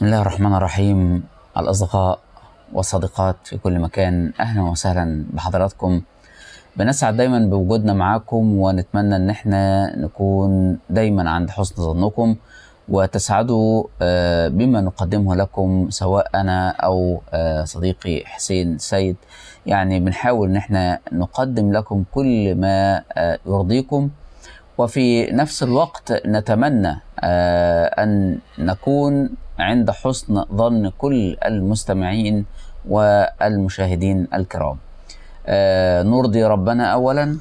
بسم الله الرحمن الرحيم الأصدقاء والصديقات في كل مكان أهلا وسهلا بحضراتكم بنسعد دايما بوجودنا معاكم ونتمنى ان احنا نكون دايما عند حسن ظنكم وتسعدوا آه، بما نقدمه لكم سواء انا او آه، صديقي حسين سيد يعني بنحاول ان احنا نقدم لكم كل ما آه، يرضيكم وفي نفس الوقت نتمنى آه، ان نكون عند حسن ظن كل المستمعين والمشاهدين الكرام آه، نرضي ربنا اولا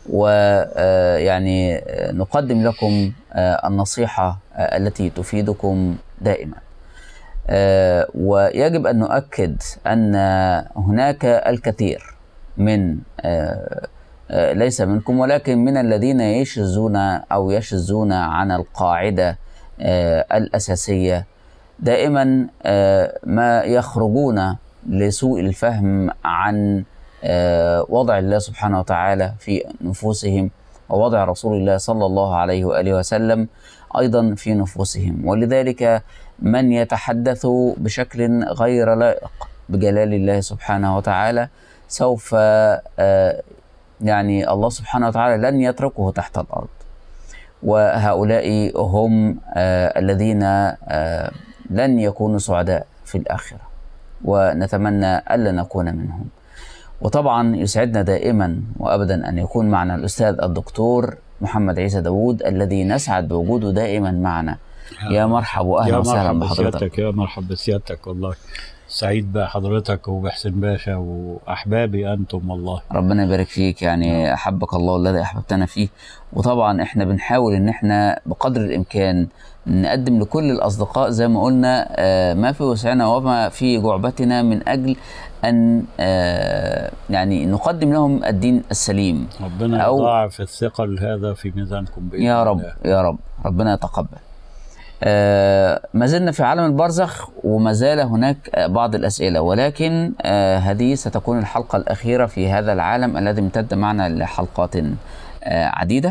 ويعني نقدم لكم آه، النصيحه آه، التي تفيدكم دائما آه، ويجب ان نؤكد ان هناك الكثير من آه، آه، ليس منكم ولكن من الذين يشذون او يشذون عن القاعده آه، الاساسيه دائما آه، ما يخرجون لسوء الفهم عن آه، وضع الله سبحانه وتعالى في نفوسهم ووضع رسول الله صلى الله عليه واله وسلم ايضا في نفوسهم ولذلك من يتحدث بشكل غير لائق بجلال الله سبحانه وتعالى سوف آه، يعني الله سبحانه وتعالى لن يتركه تحت الارض وهؤلاء هم آه، الذين آه، لن يكونوا سعداء في الاخره ونتمنى الا نكون منهم وطبعا يسعدنا دائما وابدا ان يكون معنا الاستاذ الدكتور محمد عيسى داوود الذي نسعد بوجوده دائما معنا يا مرحبا واهلا يا وسهلا مرحبا بحضرتك بسيادتك يا مرحبا بسيادتك والله سعيد بحضرتك وبحسين باشا واحبابي انتم والله ربنا يبارك فيك يعني احبك الله الذي احببتنا فيه وطبعا احنا بنحاول ان احنا بقدر الامكان نقدم لكل الاصدقاء زي ما قلنا آه، ما في وسعنا وما في جعبتنا من اجل ان آه، يعني نقدم لهم الدين السليم ربنا أو- يضاعف الثقل هذا في ميزانكم باذن يا رب الله. يا رب ربنا يتقبل آه ما زلنا في عالم البرزخ وما زال هناك آه، بعض الأسئلة ولكن آه هذه ستكون الحلقة الأخيرة في هذا العالم الذي امتد معنا لحلقات آه عديدة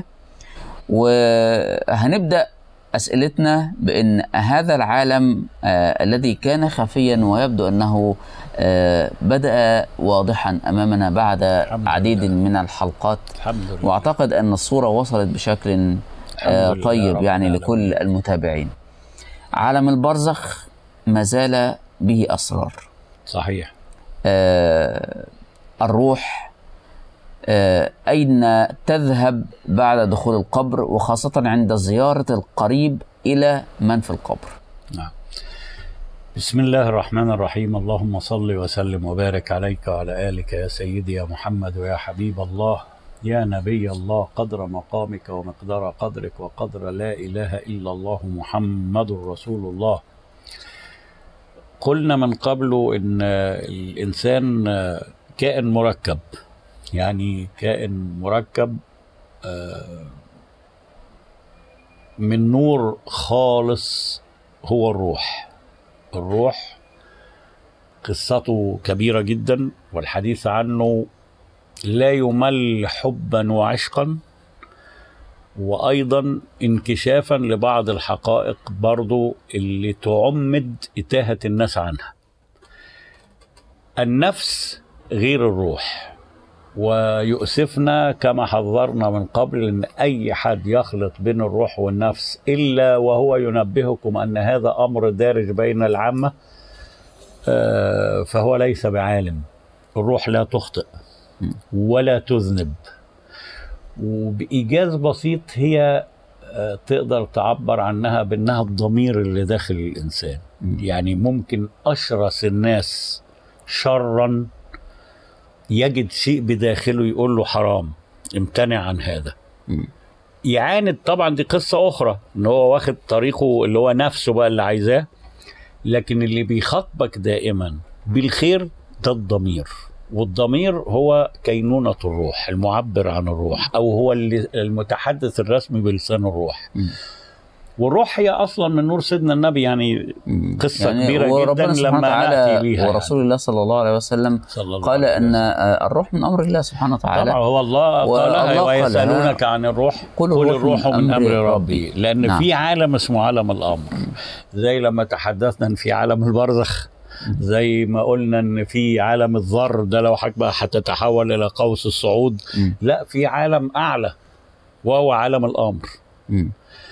وهنبدأ أسئلتنا بأن هذا العالم آه الذي كان خفيا ويبدو أنه آه بدأ واضحا أمامنا بعد الحمد عديد لله. من الحلقات الحمد لله واعتقد ان الصوره وصلت بشكل آه، لله طيب رب يعني العالمين. لكل المتابعين عالم البرزخ ما زال به اسرار صحيح آه، الروح آه، اين تذهب بعد دخول القبر وخاصه عند زياره القريب الى من في القبر نعم بسم الله الرحمن الرحيم اللهم صل وسلم وبارك عليك وعلى آلك يا سيدي يا محمد ويا حبيب الله يا نبي الله قدر مقامك ومقدار قدرك وقدر لا إله إلا الله محمد رسول الله قلنا من قبل إن الإنسان كائن مركب يعني كائن مركب آه، من نور خالص هو الروح الروح قصته كبيرة جدا والحديث عنه لا يمل حبا وعشقا وأيضا انكشافا لبعض الحقائق برضو اللي تعمد إتاهة الناس عنها النفس غير الروح ويؤسفنا كما حذرنا من قبل ان اي حد يخلط بين الروح والنفس الا وهو ينبهكم ان هذا امر دارج بين العامه آه، فهو ليس بعالم الروح لا تخطئ ولا تذنب وبإيجاز بسيط هي آه، تقدر تعبر عنها بأنها الضمير اللي داخل الإنسان يعني ممكن أشرس الناس شرا يجد شيء بداخله يقول له حرام امتنع عن هذا مم. يعاند طبعا دي قصة أخرى إن هو واخد طريقه اللي هو نفسه بقى اللي عايزاه لكن اللي بيخاطبك دائما بالخير ده الضمير والضمير هو كينونة الروح المعبر عن الروح أو هو اللي المتحدث الرسمي بلسان الروح مم. والروح هي اصلا من نور سيدنا النبي يعني مم. قصة كبيرة وربنا جداً سبحانه لما وتعالى نأتي بيها ورسول الله صلى الله عليه وسلم صلى الله قال عليه ان وسلم. آه، الروح من امر الله سبحانه وتعالى طبعا هو الله والله قالها قالها. ويسالونك عن الروح قل قل الروح الروح من من أمر امر ربي. ربي لان نعم. في عالم اسمه عالم الامر زي لما تحدثنا ان في عالم البرزخ زي ما قلنا ان في عالم الذر ده لو حضرتك بقى هتتحول الى قوس الصعود مم. لا في عالم اعلى وهو عالم الامر مم.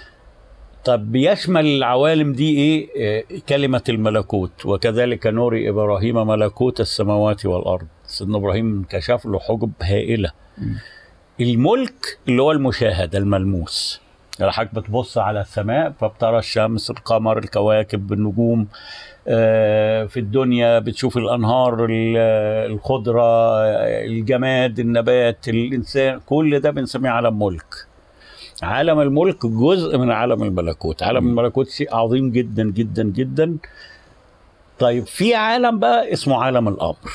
طب بيشمل العوالم دي ايه آه، كلمة الملكوت وكذلك نوري ابراهيم ملكوت السماوات والارض سيدنا ابراهيم كشف له حجب هائلة مم. الملك اللي هو المشاهد الملموس يعني حضرتك بتبص على السماء فبترى الشمس القمر الكواكب النجوم آه، في الدنيا بتشوف الانهار ال- الخضره آه، الجماد النبات الانسان كل ده بنسميه عالم ملك عالم الملك جزء من عالم الملكوت عالم مم. الملكوت شيء عظيم جدا جدا جدا طيب في عالم بقى اسمه عالم الامر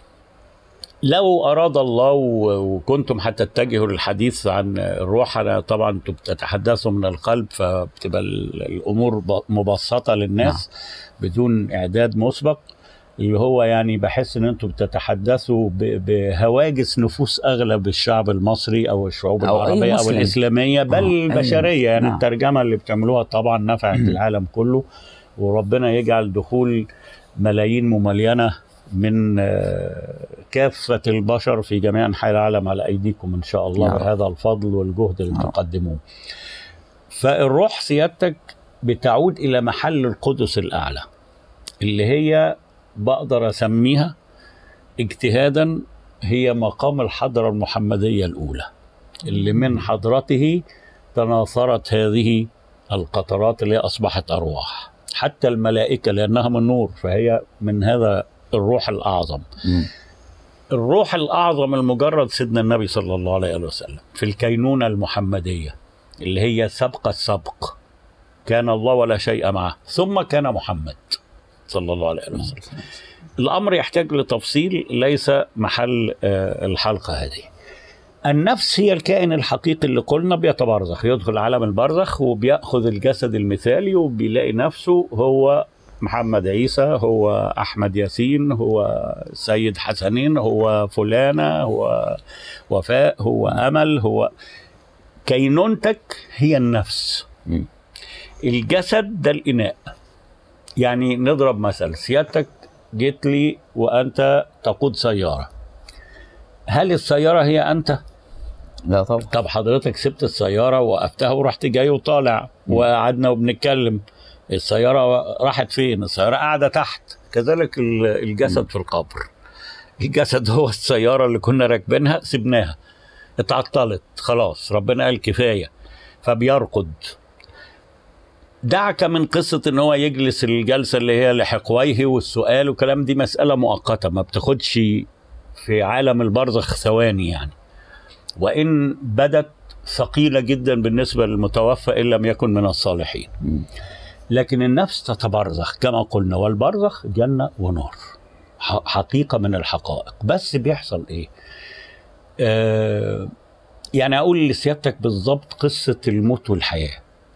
لو اراد الله و- وكنتم هتتجهوا للحديث عن الروح انا طبعا انتم بتتحدثوا من القلب فبتبقى ال- الامور ب- مبسطه للناس بدون اعداد مسبق اللي هو يعني بحس ان انتم بتتحدثوا ب- بهواجس نفوس اغلب الشعب المصري او الشعوب أو أي العربيه او مسلم. الاسلاميه بل آه، أي- البشريه يعني نعم. الترجمه اللي بتعملوها طبعا نفعت العالم كله وربنا يجعل دخول ملايين مملينه من آه، كافة البشر في جميع أنحاء العالم على أيديكم إن شاء الله يا رب. بهذا الفضل والجهد اللي يا رب. تقدموه فالروح سيادتك بتعود إلى محل القدس الأعلى اللي هي بقدر أسميها اجتهادا هي مقام الحضرة المحمدية الأولى اللي من حضرته تناثرت هذه القطرات اللي هي أصبحت أرواح حتى الملائكة لأنها من نور فهي من هذا الروح الأعظم مم. الروح الأعظم المجرد سيدنا النبي صلى الله عليه وسلم في الكينونة المحمدية اللي هي سبق السبق كان الله ولا شيء معه ثم كان محمد صلى الله عليه وسلم الأمر يحتاج لتفصيل ليس محل آه، الحلقة هذه النفس هي الكائن الحقيقي اللي قلنا بيتبرزخ يدخل عالم البرزخ وبياخذ الجسد المثالي وبيلاقي نفسه هو محمد عيسى هو احمد ياسين هو سيد حسنين هو فلانه هو وفاء هو امل هو كينونتك هي النفس مم. الجسد ده الاناء يعني نضرب مثل سيادتك جيت لي وانت تقود سياره هل السياره هي انت لا طبعا طب حضرتك سبت السيارة وقفتها ورحت جاي وطالع وقعدنا وبنتكلم السيارة راحت فين؟ السيارة قاعدة تحت كذلك ال- الجسد في القبر الجسد هو السيارة اللي كنا راكبينها سبناها اتعطلت خلاص ربنا قال كفاية فبيرقد دعك من قصة ان هو يجلس الجلسة اللي هي لحقويه والسؤال وكلام دي مسألة مؤقتة ما بتاخدش في عالم البرزخ ثواني يعني وان بدت ثقيله جدا بالنسبه للمتوفى ان لم يكن من الصالحين مم. لكن النفس تتبرزخ كما قلنا والبرزخ جنه ونار ح- حقيقه من الحقائق بس بيحصل ايه آه يعني اقول لسيادتك بالظبط قصه الموت والحياه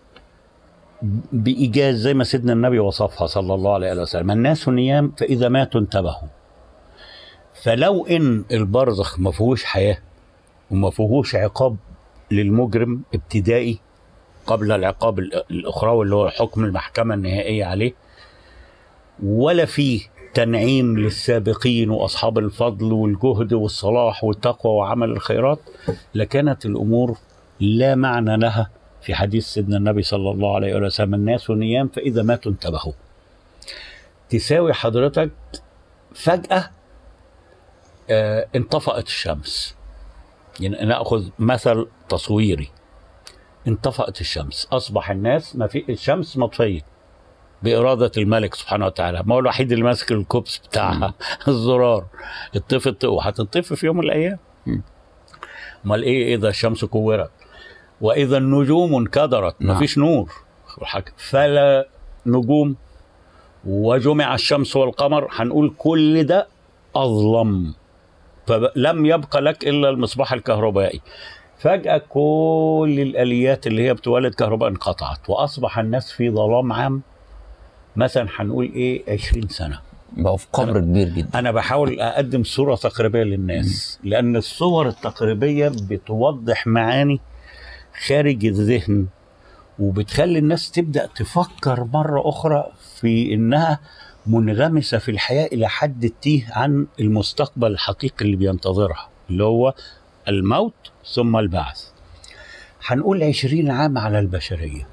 بايجاز زي ما سيدنا النبي وصفها صلى الله عليه وسلم الناس نيام فاذا ماتوا انتبهوا فلو ان البرزخ ما فيهوش حياه وما فيهوش عقاب للمجرم ابتدائي قبل العقاب ال- الاخروي اللي هو حكم المحكمه النهائيه عليه ولا فيه تنعيم للسابقين واصحاب الفضل والجهد والصلاح والتقوى وعمل الخيرات لكانت الامور لا معنى لها في حديث سيدنا النبي صلى الله عليه وسلم الناس نيام فاذا ماتوا انتبهوا تساوي حضرتك فجاه آه انطفأت الشمس يعني ناخذ مثل تصويري انطفأت الشمس اصبح الناس ما في الشمس مطفيه بإرادة الملك سبحانه وتعالى ما هو الوحيد اللي ماسك الكوبس بتاعها الزرار اتطفت وهتنطفي في يوم من الأيام مم. امال ايه اذا الشمس كورت واذا النجوم انكدرت نعم. مفيش نور والحك- فلا نجوم وجمع الشمس والقمر هنقول كل ده اظلم فلم يبقى لك الا المصباح الكهربائي فجاه كل الاليات اللي هي بتولد كهرباء انقطعت واصبح الناس في ظلام عام مثلا هنقول ايه 20 سنه بقوا في قبر كبير جدا انا بحاول اقدم صوره تقريبيه للناس لان الصور التقريبيه بتوضح معاني خارج الذهن وبتخلي الناس تبدا تفكر مره اخرى في انها منغمسه في الحياه الى حد التيه عن المستقبل الحقيقي اللي بينتظرها اللي هو الموت ثم البعث هنقول عشرين عام على البشريه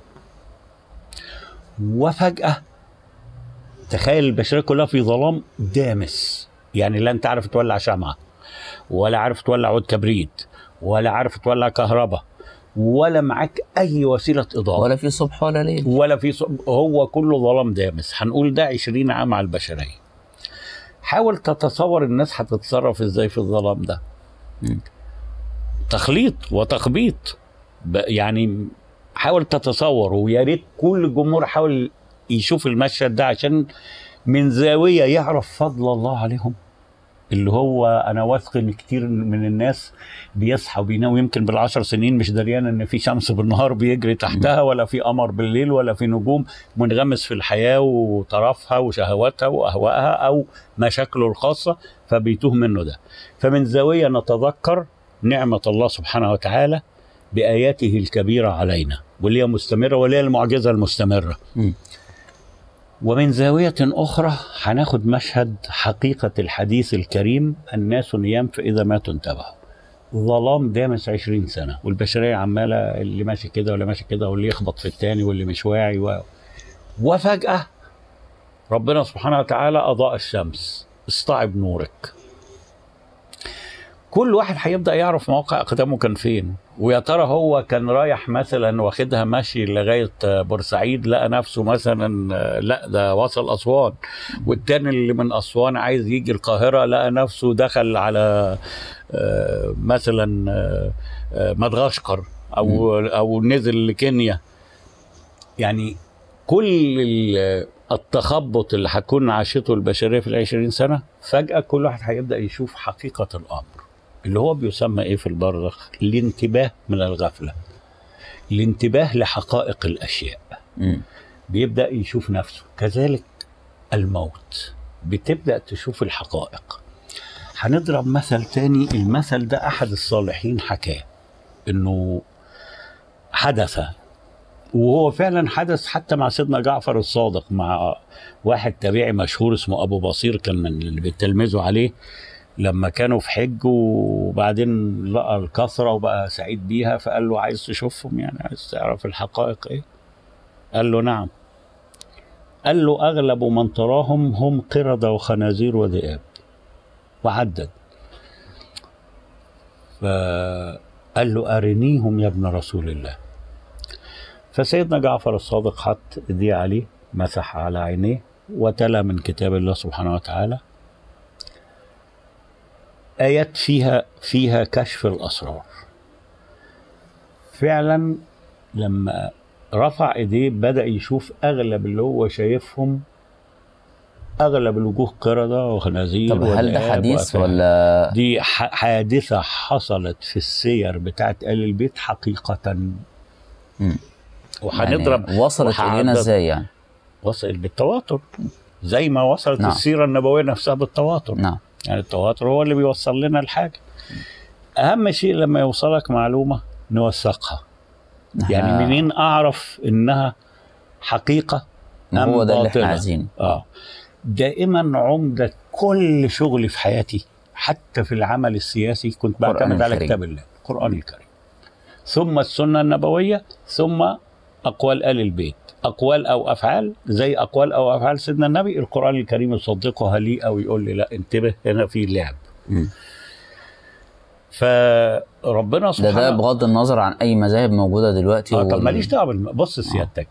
وفجاه تخيل البشريه كلها في ظلام دامس يعني لا انت عارف تولع شمعه ولا عارف تولع عود كبريت ولا عارف تولع كهرباء ولا معاك اي وسيله اضاءه ولا في صبح ولا ليل ولا في ص- هو كله ظلام دامس هنقول ده 20 عام على البشريه حاول تتصور الناس هتتصرف ازاي في الظلام ده مم. تخليط وتخبيط ب- يعني حاول تتصور ويا ريت كل الجمهور حاول يشوف المشهد ده عشان من زاويه يعرف فضل الله عليهم اللي هو انا واثق ان كتير من الناس بيصحى وبينام يمكن بالعشر سنين مش دريان ان في شمس بالنهار بيجري تحتها ولا في قمر بالليل ولا في نجوم منغمس في الحياه وطرفها وشهواتها واهوائها او مشاكله الخاصه فبيتوه منه ده فمن زاويه نتذكر نعمه الله سبحانه وتعالى باياته الكبيره علينا واللي هي مستمره واللي هي المعجزه المستمره مم. ومن زاوية أخرى هناخد مشهد حقيقة الحديث الكريم الناس نيام فإذا ماتوا انتبهوا ظلام دامس عشرين سنة والبشرية عمالة اللي ماشي كده واللي ماشي كده واللي يخبط في التاني واللي مش واعي و... وفجأة ربنا سبحانه وتعالى أضاء الشمس استعب نورك كل واحد هيبدا يعرف موقع اقدامه كان فين ويا ترى هو كان رايح مثلا واخدها ماشي لغايه بورسعيد لقى نفسه مثلا لا ده وصل اسوان والتاني اللي من اسوان عايز يجي القاهره لقى نفسه دخل على آه، مثلا آه، آه، مدغشقر او او نزل لكينيا يعني كل ال- التخبط اللي هتكون عاشته البشريه في العشرين سنه فجاه كل واحد هيبدا يشوف حقيقه الامر اللي هو بيسمى ايه في البرزخ الانتباه من الغفله الانتباه لحقائق الاشياء مم. بيبدا يشوف نفسه كذلك الموت بتبدا تشوف الحقائق هنضرب مثل تاني المثل ده احد الصالحين حكاه انه حدث وهو فعلا حدث حتى مع سيدنا جعفر الصادق مع واحد تابعي مشهور اسمه ابو بصير كان من اللي بيتلمذوا عليه لما كانوا في حج وبعدين لقى الكثرة وبقى سعيد بيها فقال له عايز تشوفهم يعني عايز تعرف الحقائق ايه قال له نعم قال له أغلب من تراهم هم قردة وخنازير وذئاب وعدد فقال له أرنيهم يا ابن رسول الله فسيدنا جعفر الصادق حط ايديه عليه مسح على عينيه وتلا من كتاب الله سبحانه وتعالى آيات فيها فيها كشف الأسرار فعلا لما رفع ايديه بدأ يشوف أغلب اللي هو شايفهم أغلب الوجوه قردة وخنازير طب هل ده وذئاب حديث وأفعال. ولا دي ح- حادثة حصلت في السير بتاعت آل البيت حقيقة مم. وهنضرب يعني وصلت وهعدد- الينا ازاي يعني وصل بالتواتر زي ما وصلت نعم. السيرة النبوية نفسها بالتواتر نعم يعني التواتر هو اللي بيوصل لنا الحاجة أهم شيء لما يوصلك معلومة نوثقها يعني إحنا- منين أعرف إنها حقيقة ما أم هو ده اللي احنا باطلة؟ عايزينه آه دائما عمدة كل شغلي في حياتي حتى في العمل السياسي كنت القرآن بعتمد على الكريم. كتاب الله القرآن الكريم ثم السنة النبوية ثم أقوال آل البيت أقوال أو أفعال زي أقوال أو أفعال سيدنا النبي القرآن الكريم يصدقها لي أو يقول لي لا انتبه هنا في لعب مم. فربنا ده سبحانه ده بغض النظر عن اي مذاهب موجوده دلوقتي آه طب وال- ماليش دعوه بالم- بص سيادتك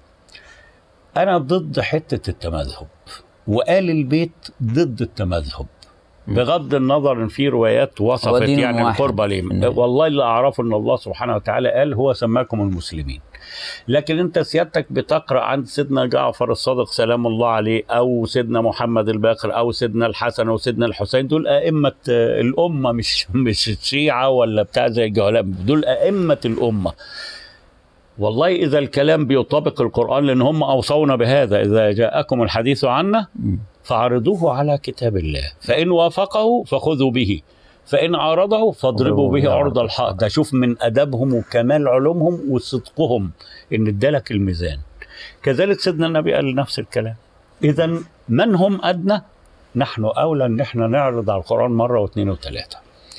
انا ضد حته التمذهب وآل البيت ضد التمذهب بغض النظر ان في روايات هو وصفت دين يعني واحد القربة في ليه النهاية. والله اللي اعرفه ان الله سبحانه وتعالى قال هو سماكم المسلمين لكن انت سيادتك بتقرا عند سيدنا جعفر الصادق سلام الله عليه او سيدنا محمد الباقر او سيدنا الحسن او سيدنا الحسين دول ائمه آه، الامه مش مش الشيعه ولا بتاع زي الجهلاء دول ائمه الامه والله اذا الكلام بيطابق القران لان هم اوصونا بهذا اذا جاءكم الحديث عنا مم. فاعرضوه على كتاب الله فإن وافقه فخذوا به فإن عارضه فاضربوا به عرض الحائط ده شوف من أدبهم وكمال علومهم وصدقهم إن ادالك الميزان كذلك سيدنا النبي قال نفس الكلام إذا من هم أدنى نحن أولى إن احنا نعرض على القرآن مرة واثنين وثلاثة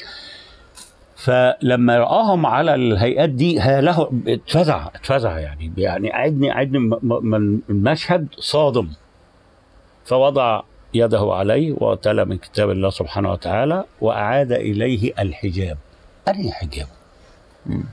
فلما رآهم على الهيئات دي هاله اتفزع اتفزع يعني يعني عدني عدني م- م- من المشهد صادم فوضع يده عليه وتلا من كتاب الله سبحانه وتعالى وأعاد إليه الحجاب أنهي حجاب مم.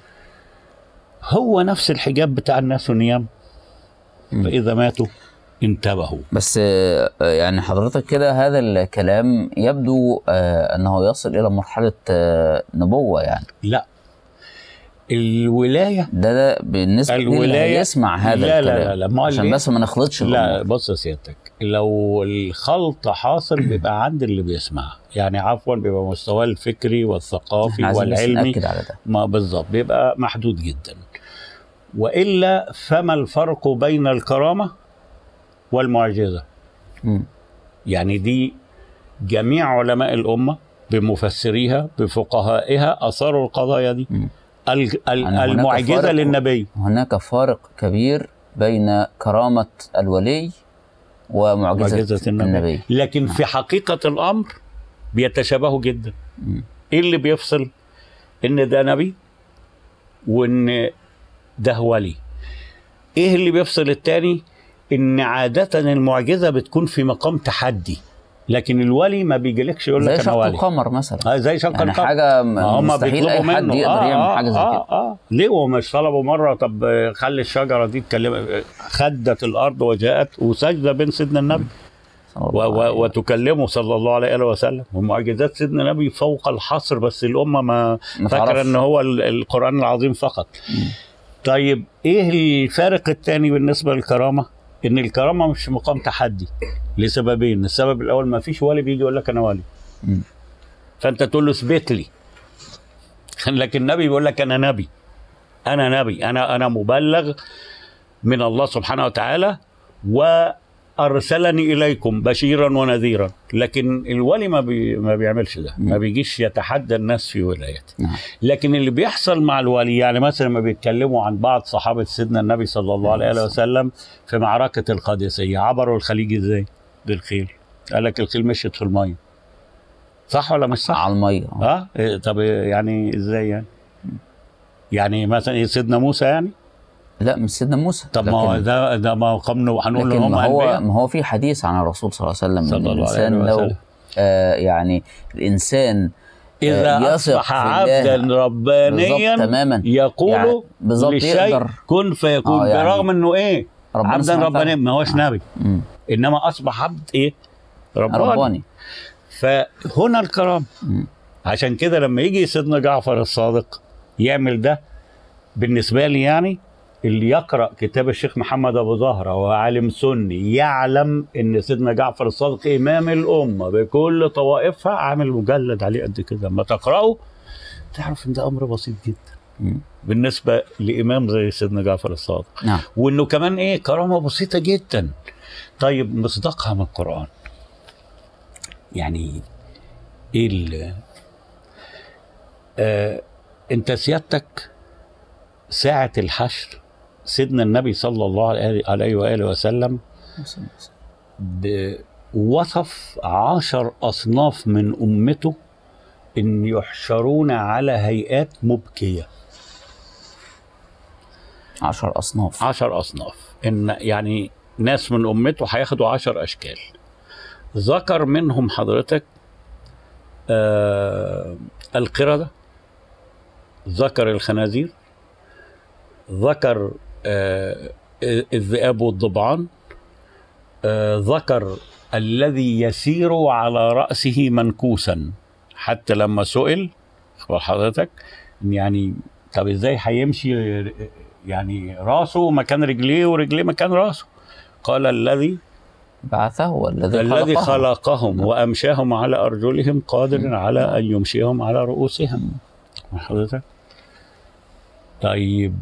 هو نفس الحجاب بتاع الناس والنيام مم. فإذا ماتوا انتبهوا بس آه، يعني حضرتك كده هذا الكلام يبدو آه، انه يصل الى مرحله آه، نبوه يعني لا الولاية ده ده بالنسبه الولاية- للي يسمع هذا لا لا الكلام لا لا، ما هو عشان ليه؟ بس ما نخلطش لا الأمور. بص يا سيادتك لو الخلط حاصل بيبقى عند اللي بيسمع يعني عفوا بيبقى مستواه الفكري والثقافي احنا عايزين بس والعلمي ناكد على ده ما بالظبط بيبقى محدود جدا والا فما الفرق بين الكرامه والمعجزه مم. يعني دي جميع علماء الامه بمفسريها بفقهائها اثاروا القضايا دي مم. ال- ال- يعني هناك المعجزه فرق. للنبي هناك فارق كبير بين كرامه الولي ومعجزه معجزه النبي, النبي لكن في حقيقه الامر بيتشابهوا جدا مم. ايه اللي بيفصل ان ده نبي وان ده ولي ايه اللي بيفصل التاني ان عادة المعجزة بتكون في مقام تحدي لكن الولي ما بيجيلكش يقول زي لك انا شق ولي القمر مثلا آه زي شق يعني القمر حاجه ما هم مستحيل اي بيطلبوا حد منه يقدر آه يعمل آه حاجه زي آه كده آه. ليه ومش طلبوا مرة طب آه، خلي الشجرة دي تكلم آه، خدت الأرض وجاءت وسجدة بين سيدنا النبي صلى و- الله عليه و- وتكلمه صلى الله عليه وآله وسلم ومعجزات سيدنا النبي فوق الحصر بس الأمة ما ما فاكرة تعرفش. إن هو ال- القرآن العظيم فقط طيب إيه الفارق الثاني بالنسبة للكرامة؟ إن الكرامة مش مقام تحدي لسببين السبب الأول ما فيش ولي بيجي يقول لك أنا ولي مم. فأنت تقول له اثبت لي لكن النبي بيقول لك أنا نبي أنا نبي أنا أنا مبلغ من الله سبحانه وتعالى وارسلني اليكم بشيرا ونذيرا لكن الولي ما بي ما بيعملش ده ما بيجيش يتحدى الناس في ولايته نعم. لكن اللي بيحصل مع الولي يعني مثلا لما بيتكلموا عن بعض صحابه سيدنا النبي صلى الله عليه وآله وسلم في معركه القادسيه عبروا الخليج ازاي بالخيل قال لك الخيل مشيت في الميه صح ولا مش صح على الميه آه. اه إيه طب إيه يعني ازاي يعني يعني مثلا إيه سيدنا موسى يعني لا مش سيدنا موسى طب ما هو لكن- ده ده مقام نوح هنقول لكن لهم ما هو انبياء ما هو في حديث عن الرسول صلى الله عليه وسلم صلى ان الله عليه الانسان لو وسلم. آه يعني الانسان إذا آه، يثق أصبح في عبدا الله ربانيا بالظبط تماما يقول يعني بالظبط للشيء يقدر كن فيكون آه، يعني برغم انه ايه ربنا عبدا سبحانه ربانيا وتعالى. ما هوش آه. نبي مم. انما اصبح عبد ايه رباني, رباني فهنا الكرامه مم. عشان كده لما يجي سيدنا جعفر الصادق يعمل ده بالنسبه لي يعني اللي يقرا كتاب الشيخ محمد ابو زهره وهو عالم سني يعلم ان سيدنا جعفر الصادق امام الامه بكل طوائفها عامل مجلد عليه قد كده لما تقراه تعرف ان ده امر بسيط جدا مم. بالنسبه لامام زي سيدنا جعفر الصادق نعم وانه كمان ايه كرامه بسيطه جدا طيب مصداقها من القران يعني ايه ال آه انت سيادتك ساعه الحشر سيدنا النبي صلى الله عليه عليه واله وسلم ب- وصف عشر اصناف من امته ان يحشرون على هيئات مبكيه عشر اصناف عشر أصناف إن يعني ناس من أمته هياخدوا عشر أشكال ذكر منهم حضرتك آه القردة ذكر الخنازير ذكر آه الذئاب والضبعان آه ذكر الذي يسير على رأسه منكوسا حتى لما سئل اخبر حضرتك إن يعني طب ازاي هيمشي يعني راسه مكان رجليه ورجليه مكان راسه قال الذي بعثه والذي الذي خلقه. خلقهم وامشاهم على ارجلهم قادر على ان يمشيهم على رؤوسهم حضرتك طيب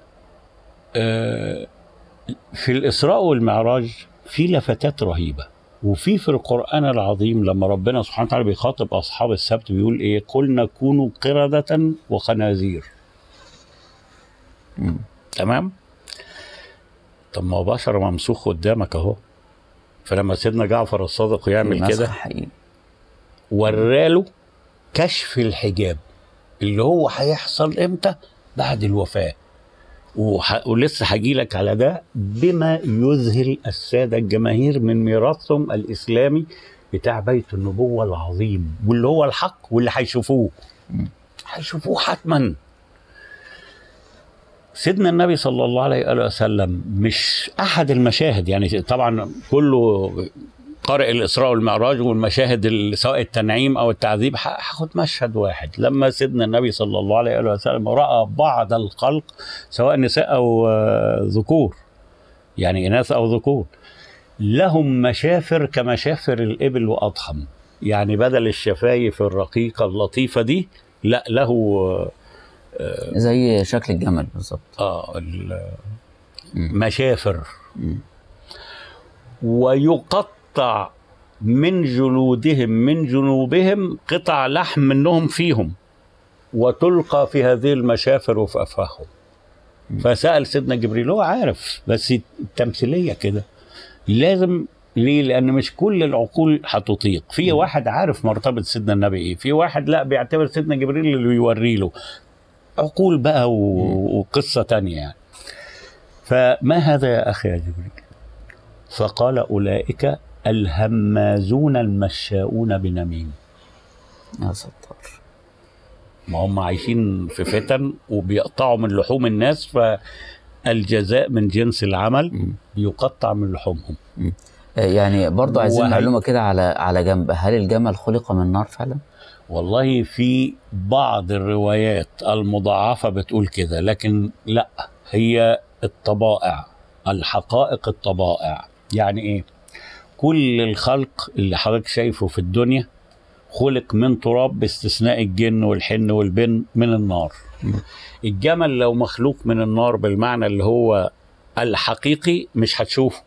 آه في الاسراء والمعراج في لفتات رهيبه وفي في القران العظيم لما ربنا سبحانه وتعالى بيخاطب اصحاب السبت بيقول ايه قلنا كونوا قرده وخنازير مم. تمام طب ما هو بشر ممسوخ قدامك اهو فلما سيدنا جعفر الصادق يعمل مسخ كده حقيقي. وراله كشف الحجاب اللي هو هيحصل امتى بعد الوفاه وح... ولسه هجي لك على ده بما يذهل الساده الجماهير من ميراثهم الاسلامي بتاع بيت النبوه العظيم واللي هو الحق واللي هيشوفوه مم. هيشوفوه حتما سيدنا النبي صلى الله عليه وآله وسلم مش احد المشاهد يعني طبعا كله قارئ الاسراء والمعراج والمشاهد ال- سواء التنعيم او التعذيب ه- هاخد مشهد واحد لما سيدنا النبي صلى الله عليه وآله وسلم راى بعض الخلق سواء نساء او آه، ذكور يعني اناث او ذكور لهم مشافر كمشافر الابل واضخم يعني بدل الشفايف الرقيقه اللطيفه دي لا له آه، زي شكل الجمل بالظبط اه ال- مم. مشافر مم. ويقطع من جلودهم من جنوبهم قطع لحم منهم فيهم وتلقى في هذه المشافر وفي افواههم فسال سيدنا جبريل هو عارف بس التمثيليه كده لازم ليه؟ لان مش كل العقول هتطيق، في واحد عارف مرتبه سيدنا النبي ايه، في واحد لا بيعتبر سيدنا جبريل اللي يوري له عقول بقى و... وقصه تانية يعني. فما هذا يا اخي يا جبريل؟ فقال اولئك الهمازون المشاؤون بنميم يا ستار ما هم عايشين في فتن وبيقطعوا من لحوم الناس فالجزاء من جنس العمل مم. بيقطع من لحومهم آه، يعني برضو عايزين وهي- معلومه كده على على جنب هل الجمل خلق من نار فعلا؟ والله في بعض الروايات المضاعفة بتقول كده لكن لا هي الطبائع الحقائق الطبائع يعني ايه كل الخلق اللي حضرتك شايفه في الدنيا خلق من تراب باستثناء الجن والحن والبن من النار مم. الجمل لو مخلوق من النار بالمعنى اللي هو الحقيقي مش هتشوفه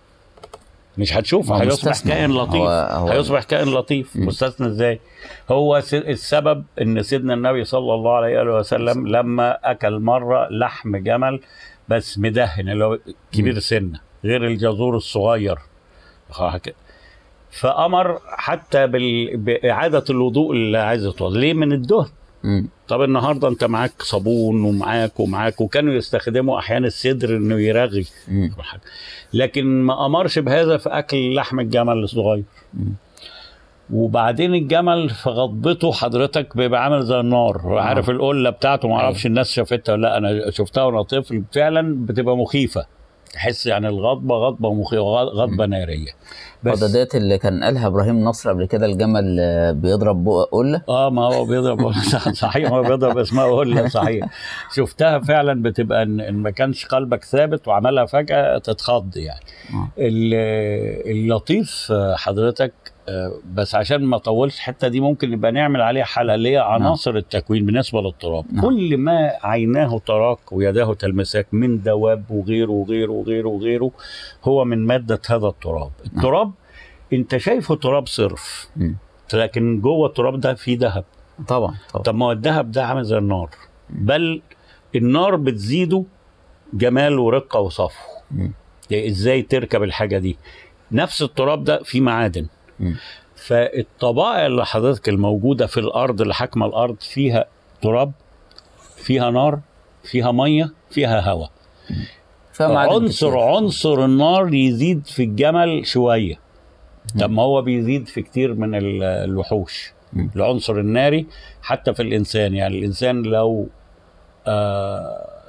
مش هتشوفه هو هيصبح مستثنى. كائن لطيف هو- هو- هيصبح كائن لطيف مم. مستثنى ازاي هو س- السبب ان سيدنا النبي صلى الله عليه وآله وسلم لما اكل مره لحم جمل بس مدهن اللي هو كبير سنه غير الجزور الصغير هك- فامر حتى بال... باعاده الوضوء اللي عايز يتوضا ليه من الدهن مم. طب النهارده انت معاك صابون ومعاك ومعاك وكانوا يستخدموا احيانا الصدر انه يرغي مم. لكن ما امرش بهذا في اكل لحم الجمل الصغير مم. وبعدين الجمل في غضبته حضرتك بيبقى عامل زي النار عارف القله بتاعته ما اعرفش الناس شافتها ولا لا انا شفتها وانا طفل فعلا بتبقى مخيفه تحس يعني الغضبه غضبه مخيفه غضبه ناريه هو ده ديت اللي كان قالها ابراهيم نصر قبل كده الجمل آه، بيضرب بق قله اه ما هو بيضرب صحيح هو بيضرب اسمها قله صحيح شفتها فعلا بتبقى ان إن ما كانش قلبك ثابت وعملها فجاه تتخض يعني آه. ال- اللطيف آه، حضرتك آه، بس عشان ما اطولش الحته دي ممكن نبقى نعمل عليها حلقه اللي هي عناصر التكوين بالنسبه للتراب نعم. كل ما عيناه تراك ويداه تلمساك من دواب وغيره وغيره وغيره وغيره هو من ماده هذا التراب التراب انت شايفه تراب صرف مم. لكن جوه التراب ده فيه ذهب طبعا طبعا طب ما هو الذهب ده عامل زي النار بل النار بتزيده جمال ورقه وصفو مم. يعني ازاي تركب الحاجه دي نفس التراب ده فيه معادن مم. فالطبائع اللي حضرتك الموجوده في الارض اللي حاكمه الارض فيها تراب فيها نار فيها ميه فيها هواء فمعادن عنصر كتير. عنصر النار يزيد في الجمل شويه طب ما هو بيزيد في كتير من ال- الوحوش مم. العنصر الناري حتى في الانسان يعني الانسان لو آه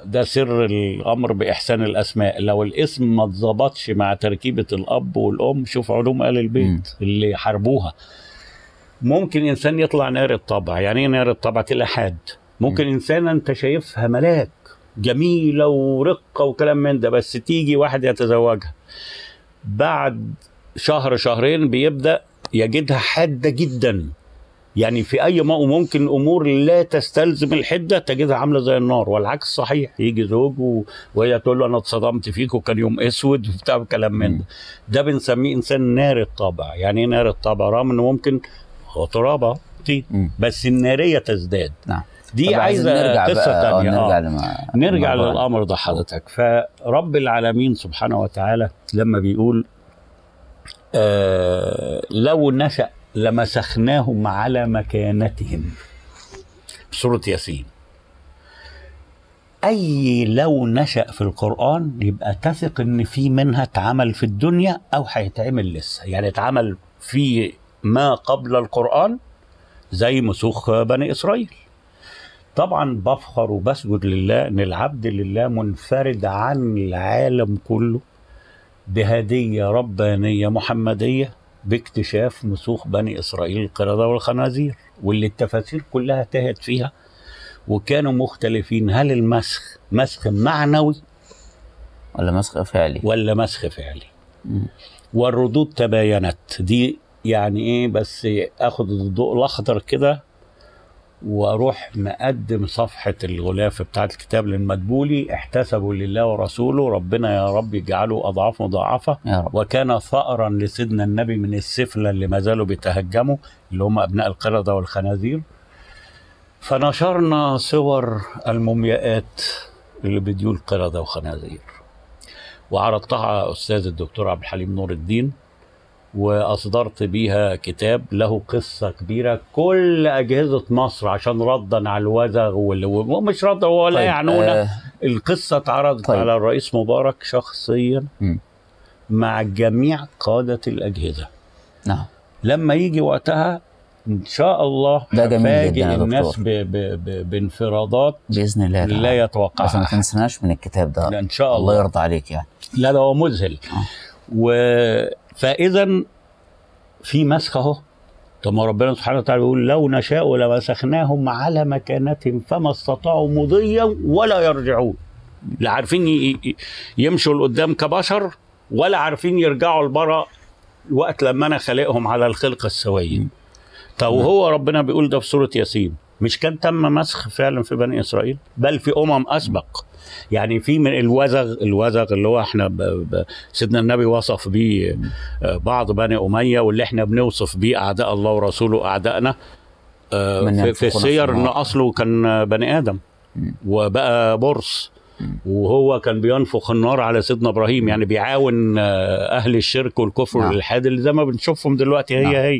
ده سر الامر باحسان الاسماء لو الاسم ما اتظبطش مع تركيبه الاب والام شوف علوم ال البيت اللي حاربوها ممكن انسان يطلع نار الطبع يعني ايه نار الطبع تلاقي حاد ممكن انسانه انت شايفها ملاك جميله ورقه وكلام من ده بس تيجي واحد يتزوجها بعد شهر شهرين بيبدا يجدها حاده جدا يعني في اي ما ممكن امور لا تستلزم الحده تجدها عامله زي النار والعكس صحيح يجي زوج و- وهي تقول له انا اتصدمت فيك وكان يوم اسود وبتاع كلام من ده ده بنسميه انسان نار الطبع يعني ايه نار الطبع رغم انه ممكن هو ترابه طين مم. بس الناريه تزداد نعم دي طب عايزه نرجع قصه بقى آه، ثانيه نرجع آه. لما نرجع الموضوع ده. للامر ده حضرتك فرب العالمين سبحانه وتعالى لما بيقول آه لو نشأ لمسخناهم على مكانتهم سورة ياسين أي لو نشأ في القرآن يبقى تثق إن في منها اتعمل في الدنيا أو هيتعمل لسه يعني اتعمل في ما قبل القرآن زي مسوخ بني إسرائيل طبعا بفخر وبسجد لله ان العبد لله منفرد عن العالم كله بهديه ربانيه محمديه باكتشاف مسوخ بني اسرائيل القرده والخنازير واللي التفاسير كلها تهت فيها وكانوا مختلفين هل المسخ مسخ معنوي ولا مسخ فعلي ولا مسخ فعلي مم. والردود تباينت دي يعني ايه بس اخد الضوء الاخضر كده واروح مقدم صفحه الغلاف بتاعه الكتاب للمدبولي احتسبوا لله ورسوله ربنا يا رب يجعله اضعاف مضاعفه يا رب وكان ثأرا لسيدنا النبي من السفلى اللي ما زالوا بيتهجموا اللي هم ابناء القرده والخنازير فنشرنا صور المومياءات اللي بديول قرده وخنازير وعرضتها استاذ الدكتور عبد الحليم نور الدين واصدرت بيها كتاب له قصه كبيره كل اجهزه مصر عشان ردا على الوزغ وال- ومش ردا ولا طيب، يعنونا آه، القصه اتعرضت طيب. على الرئيس مبارك شخصيا مم. مع جميع قاده الاجهزه نعم لما يجي وقتها ان شاء الله ده جميل هفاجئ جدا يا الناس دكتور. ب ب ب بانفرادات باذن الله لا تعالى. يتوقعها بس ما أحد. تنسناش من الكتاب ده لا، ان شاء الله الله يرضى عليك يعني لا ده هو مذهل آه. و فاذا في مسخ اهو طب ما ربنا سبحانه وتعالى بيقول لو نشاء لمسخناهم على مكانتهم فما استطاعوا مضيا ولا يرجعون لا عارفين ي- ي- يمشوا لقدام كبشر ولا عارفين يرجعوا لبرا وقت لما انا خالقهم على الخلقه السويه م. طب وهو ربنا بيقول ده في سوره ياسين مش كان تم مسخ فعلا في بني اسرائيل بل في امم اسبق يعني في من الوزغ الوزغ اللي هو احنا ب... ب... سيدنا النبي وصف بيه آه، بعض بني اميه واللي احنا بنوصف بيه اعداء الله ورسوله اعدائنا آه، من في, في ينفخون في السير ان النار. اصله كان بني ادم مم. وبقى برص مم. وهو كان بينفخ النار على سيدنا ابراهيم يعني بيعاون آه، اهل الشرك والكفر نعم. والالحاد اللي زي ما بنشوفهم دلوقتي هي نعم. هي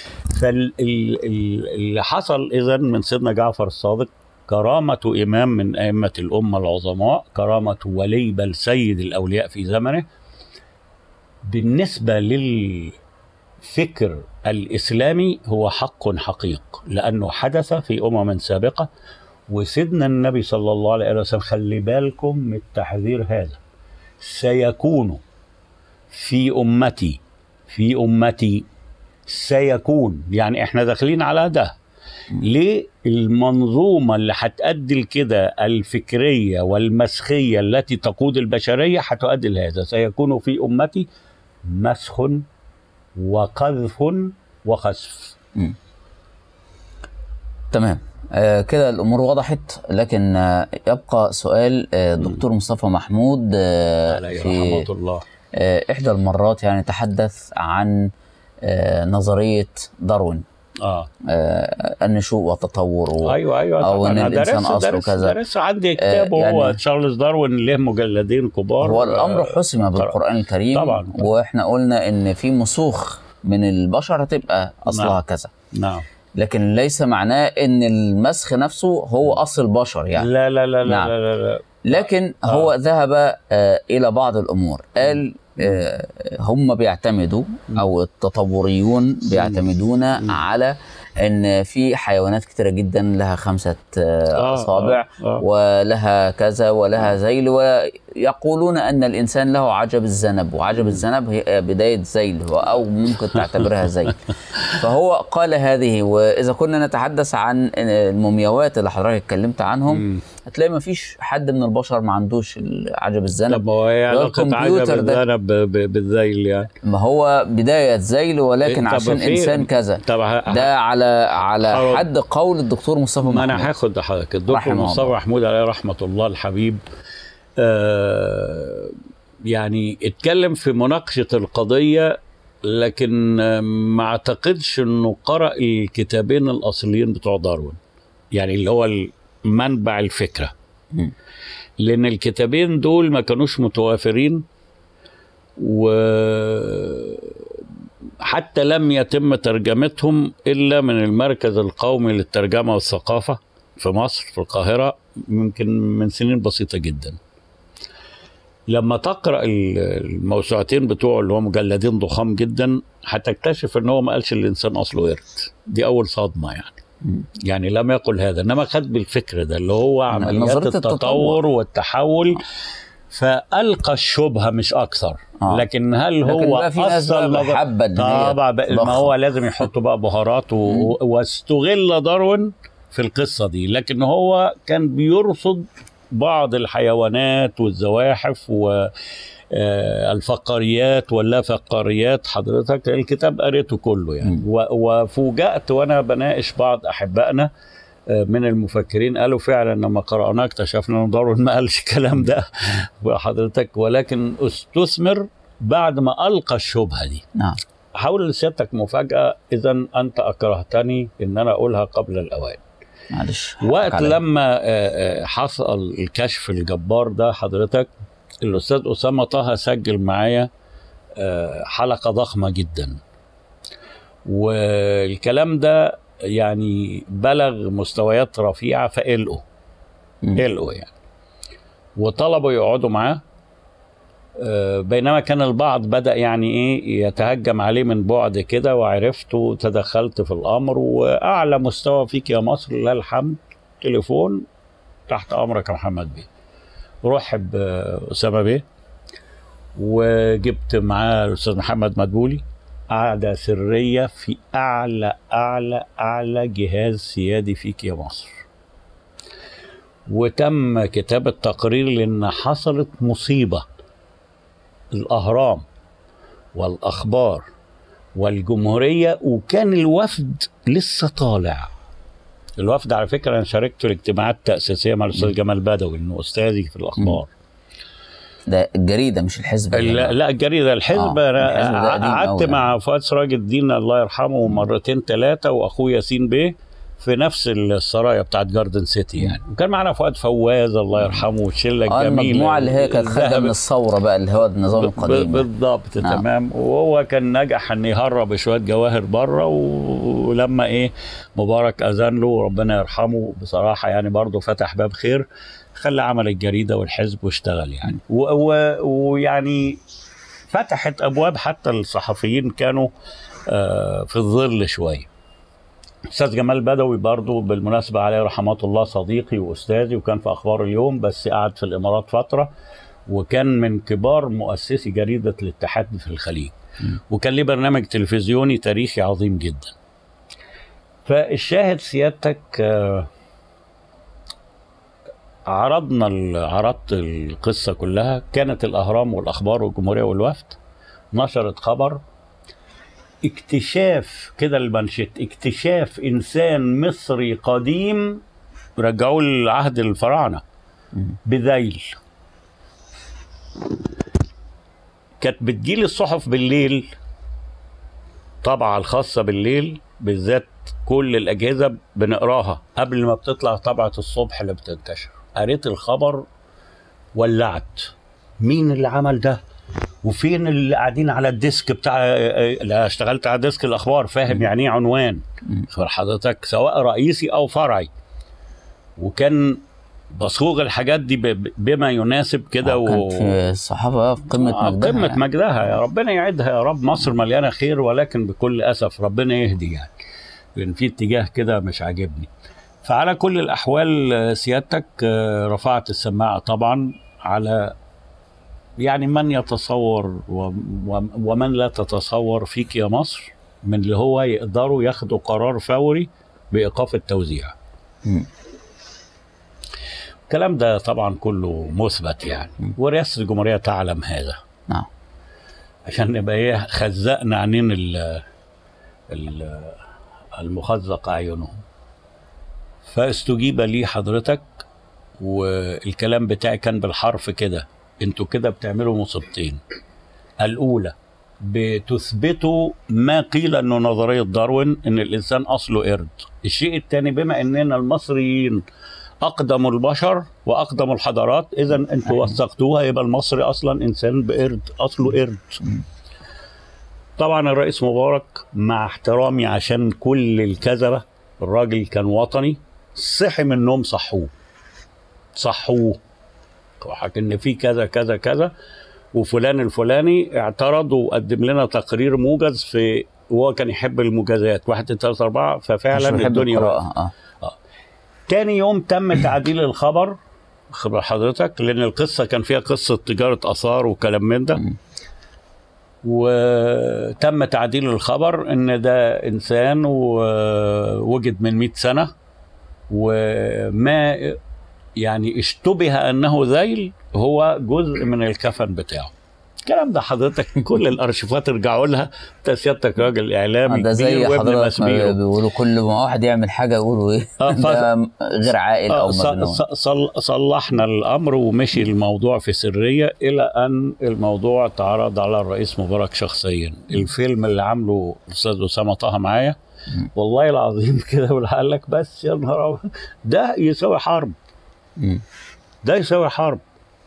فاللي حصل اذا من سيدنا جعفر الصادق كرامة إمام من أئمة الأمة العظماء كرامة ولي بل سيد الأولياء في زمنه بالنسبة للفكر الإسلامي هو حق حقيق لأنه حدث في أمم سابقة وسيدنا النبي صلى الله عليه وسلم خلي بالكم من التحذير هذا سيكون في أمتي في أمتي سيكون يعني احنا داخلين على ده ليه المنظومة اللي هتؤدي لكده الفكرية والمسخية التي تقود البشرية هتؤدي لهذا سيكون في أمتي مسخ وقذف وخسف مم. تمام آه كده الامور وضحت لكن آه يبقى سؤال آه دكتور مصطفى محمود آه عليه في رحمة الله آه احدى المرات يعني تحدث عن آه نظريه داروين اه آه النشوء والتطور و... ايوه ايوه أو طبعا إن أنا الإنسان درست أصله درست كذا. درست عندي كتابه يعني- هو تشارلز داروين له مجلدين كبار هو الامر آه، حسم بالقران الكريم طبعاً. واحنا قلنا ان في مسوخ من البشر هتبقى اصلها نعم. كذا نعم لكن ليس معناه ان المسخ نفسه هو اصل البشر يعني لا لا لا لا نعم. لا, لا, لا. لكن آه. هو ذهب آه، الى بعض الامور قال آه، هم بيعتمدوا او التطوريون بيعتمدون على ان في حيوانات كتيره جدا لها خمسه آه، آه، اصابع آه، آه. ولها كذا ولها ذيل ويقولون ان الانسان له عجب الذنب وعجب الذنب هي بدايه ذيل هو او ممكن تعتبرها ذيل فهو قال هذه واذا كنا نتحدث عن المومياوات اللي حضرتك اتكلمت عنهم هتلاقي ما فيش حد من البشر ما عندوش عجب طب الذنب ما هو ايه اللي هو علاقة عجب الكمبيوتر ده. الذنب ب- ب- بالذيل يعني ما هو بدايه ذيل ولكن طب عشان في- انسان كذا طب ه- ده على على حاول- حد قول الدكتور مصطفى ما محمود انا هاخد حضرتك الدكتور رحمه مصطفى الله. محمود عليه رحمه الله الحبيب آه يعني اتكلم في مناقشه القضيه لكن آه، ما اعتقدش انه قرأ الكتابين الاصليين بتوع داروين يعني اللي هو منبع الفكره مم. لان الكتابين دول ما كانوش متوافرين و حتى لم يتم ترجمتهم الا من المركز القومي للترجمه والثقافه في مصر في القاهره يمكن من سنين بسيطه جدا لما تقرا ال- الموسوعتين بتوعه اللي هو مجلدين ضخام جدا هتكتشف ان هو ما قالش الانسان اصله قرد دي اول صدمه يعني مم. يعني لم يقل هذا انما خد بالفكر ده اللي هو عمليات نظرية التطور, التطور. والتحول فالقى الشبهه مش اكثر آه. لكن هل لكن هو بقى في ناس اصل بقى نظر- حابة إن هي طبعا بقى- ما تضخم. هو لازم يحطوا بقى بهارات و... و- واستغل داروين في القصه دي لكن هو كان بيرصد بعض الحيوانات والزواحف و آه، الفقاريات واللا فقاريات حضرتك الكتاب قريته كله يعني مم. و- وفوجئت وانا بناقش بعض احبائنا آه، من المفكرين قالوا فعلا لما قرأناه اكتشفنا ان داروين ما قالش الكلام ده حضرتك ولكن استثمر بعد ما القى الشبهه دي نعم حاول لسيادتك مفاجاه اذا انت اكرهتني ان انا اقولها قبل الاوان معلش وقت حقك عليا. لما آه، آه، حصل الكشف الجبار ده حضرتك الاستاذ اسامه طه سجل معايا آه، حلقه ضخمه جدا والكلام ده يعني بلغ مستويات رفيعه فقلقوا مم. قلقوا يعني وطلبوا يقعدوا معاه آه، بينما كان البعض بدا يعني ايه يتهجم عليه من بعد كده وعرفت وتدخلت في الامر واعلى مستوى فيك يا مصر لله الحمد تليفون تحت امرك يا محمد بيه رحب آه، اسامه بيه وجبت معاه الاستاذ محمد مدبولي قعده سريه في اعلى اعلى اعلى جهاز سيادي فيك يا مصر وتم كتابة تقرير لأن حصلت مصيبة الأهرام والأخبار والجمهورية وكان الوفد لسه طالع الوفد على فكرة أنا شاركت في الاجتماعات التأسيسية مع الأستاذ جمال بدوي إنه أستاذي في الأخبار ده الجريده مش الحزب لا, لا الجريدة الحزب آه، أنا الحزب ده قديم قعدت أوي مع فؤاد سراج الدين الله يرحمه مرتين ثلاثة وأخوه ياسين بيه في نفس السرايا بتاعت جاردن سيتي يعني وكان معنا فؤاد فواز الله يرحمه والشله اه الجميله المجموعه اللي هي كانت خارجه الذهب- من الثوره بقى اللي هو النظام ب- القديم ده. بالضبط نعم. تمام وهو كان نجح ان يهرب شويه جواهر بره و- ولما ايه مبارك اذن له ربنا يرحمه بصراحه يعني برضه فتح باب خير خلى عمل الجريده والحزب واشتغل يعني و- و- ويعني فتحت ابواب حتى الصحفيين كانوا آه، في الظل شويه استاذ جمال بدوي برضو بالمناسبه عليه رحمه الله صديقي واستاذي وكان في اخبار اليوم بس قعد في الامارات فتره وكان من كبار مؤسسي جريده الاتحاد في الخليج وكان ليه برنامج تلفزيوني تاريخي عظيم جدا فالشاهد سيادتك آه، عرضنا ال- عرضت القصه كلها كانت الاهرام والاخبار والجمهوريه والوفد نشرت خبر اكتشاف كده المنشط اكتشاف انسان مصري قديم رجعوه لعهد الفراعنه بذيل كانت بتجيلي الصحف بالليل طبعة الخاصة بالليل بالذات كل الأجهزة بنقراها قبل ما بتطلع طبعة الصبح اللي بتنتشر قريت الخبر ولعت مين اللي عمل ده وفين اللي قاعدين على الديسك بتاع لا اشتغلت على ديسك الاخبار فاهم يعني ايه عنوان خبر حضرتك سواء رئيسي او فرعي وكان بصوغ الحاجات دي ب- بما يناسب كده و... كانت في الصحافه في قمه آه، مجدها قمة يعني. مجدها يا ربنا يعيدها يا رب مصر مليانة خير ولكن بكل أسف ربنا يهدي يعني لان في اتجاه كده مش عاجبني فعلى كل الاحوال آه، سيادتك آه، رفعت السماعه طبعا على يعني من يتصور و- و- ومن لا تتصور فيك يا مصر من اللي هو يقدروا ياخدوا قرار فوري بايقاف التوزيع مم. الكلام ده طبعا كله مثبت يعني ورئاسه الجمهوريه تعلم هذا نعم عشان نبقى ايه خزقنا عنين ال ال المخزق اعينهم فاستجيب لي حضرتك والكلام بتاعي كان بالحرف كده انتوا كده بتعملوا مصيبتين الاولى بتثبتوا ما قيل انه نظريه داروين ان الانسان اصله قرد الشيء الثاني بما اننا المصريين اقدم البشر واقدم الحضارات اذا انتوا وثقتوها يبقى المصري اصلا انسان بقرد اصله قرد طبعا الرئيس مبارك مع احترامي عشان كل الكذبه الراجل كان وطني صحي من النوم صحوه صحوه وحكى ان في كذا كذا كذا وفلان الفلاني اعترض وقدم لنا تقرير موجز في وهو كان يحب الموجزات واحد اتنين تلاته اربعه مش ففعلا بحب الدنيا القراءة اه تاني يوم تم تعديل الخبر خبر حضرتك لان القصه كان فيها قصه تجاره اثار وكلام من ده مم. وتم تعديل الخبر ان ده انسان ووجد من 100 سنه وما يعني اشتبه انه ذيل هو جزء من الكفن بتاعه الكلام ده حضرتك كل الارشيفات ارجعوا لها انت سيادتك راجل اعلامي ده زي كبير وابن حضرتك ما مسبيرو بيقولوا كل ما واحد يعمل حاجة يقولوا ايه آه، ف- ده غير عاقل آه، او ص- مجنون ص- صل- صلحنا الامر ومشي الموضوع في سريه الى ان الموضوع تعرض على الرئيس مبارك شخصيا الفيلم اللي عامله الاستاذ اسامه طه معايا مم. والله العظيم كده قال لك بس يا نهار أبيض، ده يساوي حرب مم. ده يساوي حرب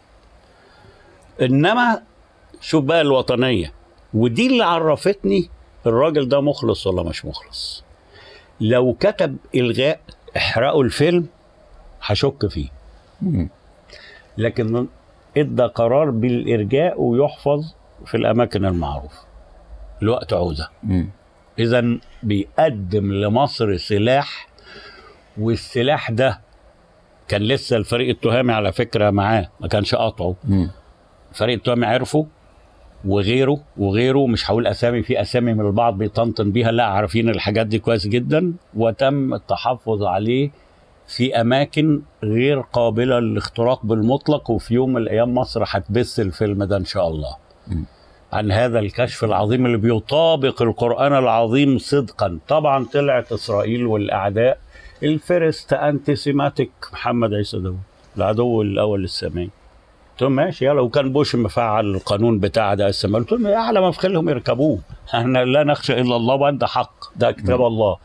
انما شوف بقى الوطنيه ودي اللي عرفتني الراجل ده مخلص ولا مش مخلص لو كتب الغاء احرقوا الفيلم هشك فيه مم. لكن ادى قرار بالارجاء ويحفظ في الاماكن المعروفه الوقت عوزه مم. اذا بيقدم لمصر سلاح والسلاح ده كان لسه الفريق التهامي على فكره معاه ما كانش قاطعه مم. فريق التهامي عرفه وغيره وغيره مش هقول اسامي في اسامي من البعض بيطنطن بيها لا عارفين الحاجات دي كويس جدا وتم التحفظ عليه في اماكن غير قابله للاختراق بالمطلق وفي يوم من الايام مصر هتبث الفيلم ده ان شاء الله مم. عن هذا الكشف العظيم اللي بيطابق القرآن العظيم صدقا طبعا طلعت إسرائيل والأعداء الفيرست أنتي سيماتيك محمد عيسى داوود العدو الأول للسامعين قلت لهم ماشي يلا وكان بوش مفعل القانون بتاع ده السماء قلت لهم اعلى ما في خلهم يركبوه احنا لا نخشى الا الله وانت حق ده كتاب الله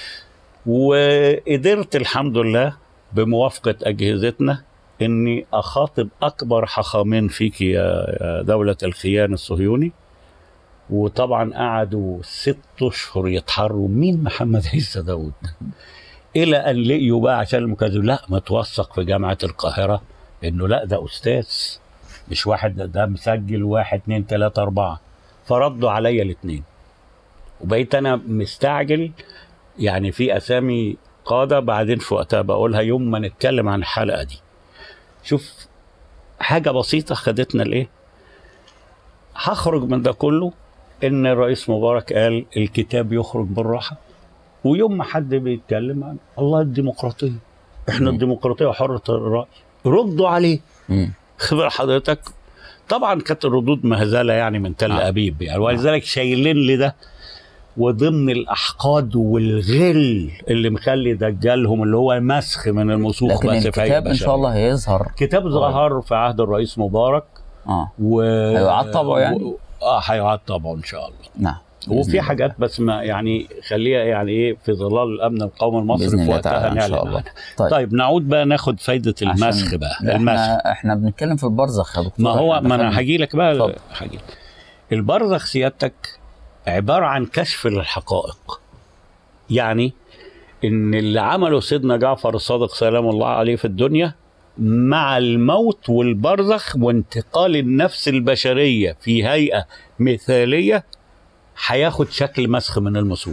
وقدرت الحمد لله بموافقه اجهزتنا اني اخاطب اكبر حخامين فيك يا يا دوله الخيان الصهيوني وطبعا قعدوا ست اشهر يتحروا مين محمد عيسى داود الى ان لقيوا بقى عشان المكذب لا متوثق في جامعه القاهره انه لا ده استاذ مش واحد ده, ده مسجل واحد اتنين تلاته اربعه فردوا عليا الاتنين وبقيت انا مستعجل يعني في اسامي قاده بعدين في وقتها بقولها يوم ما نتكلم عن الحلقه دي شوف حاجه بسيطه خدتنا لايه هخرج من ده كله ان الرئيس مبارك قال الكتاب يخرج بالراحه ويوم ما حد بيتكلم عن الله الديمقراطيه احنا مم. الديمقراطيه وحره الراي ردوا عليه مم. خبر حضرتك طبعا كانت الردود مهزله يعني من تل آه. ابيب يعني ولذلك شايلين لي ده وضمن الاحقاد والغل اللي مخلي دجالهم اللي هو مسخ من المسوخ لكن بس في هيئة الكتاب ان شاء بشرية. الله هيظهر كتاب ظهر في عهد الرئيس مبارك اه و هيعاد طبعه يعني؟ و... اه هيعاد طبعه ان شاء الله نعم بإذن وفي الله. حاجات بس ما يعني خليها يعني ايه في ظلال الامن القومي المصري باذن في الله وقتها تعالى ان نعلن شاء الله عنها. طيب, طيب نعود بقى ناخد فايده عشان- المسخ بقى لا، المسخ احنا احنا بنتكلم في البرزخ يا دكتور ما هو إحنا ما انا دخلنا- هاجي لك بقى اتفضل. هاجي البرزخ سيادتك عباره عن كشف للحقائق يعني ان اللي عمله سيدنا جعفر الصادق سلام الله عليه في الدنيا مع الموت والبرزخ وانتقال النفس البشريه في هيئه مثاليه هياخد شكل مسخ من المسوخ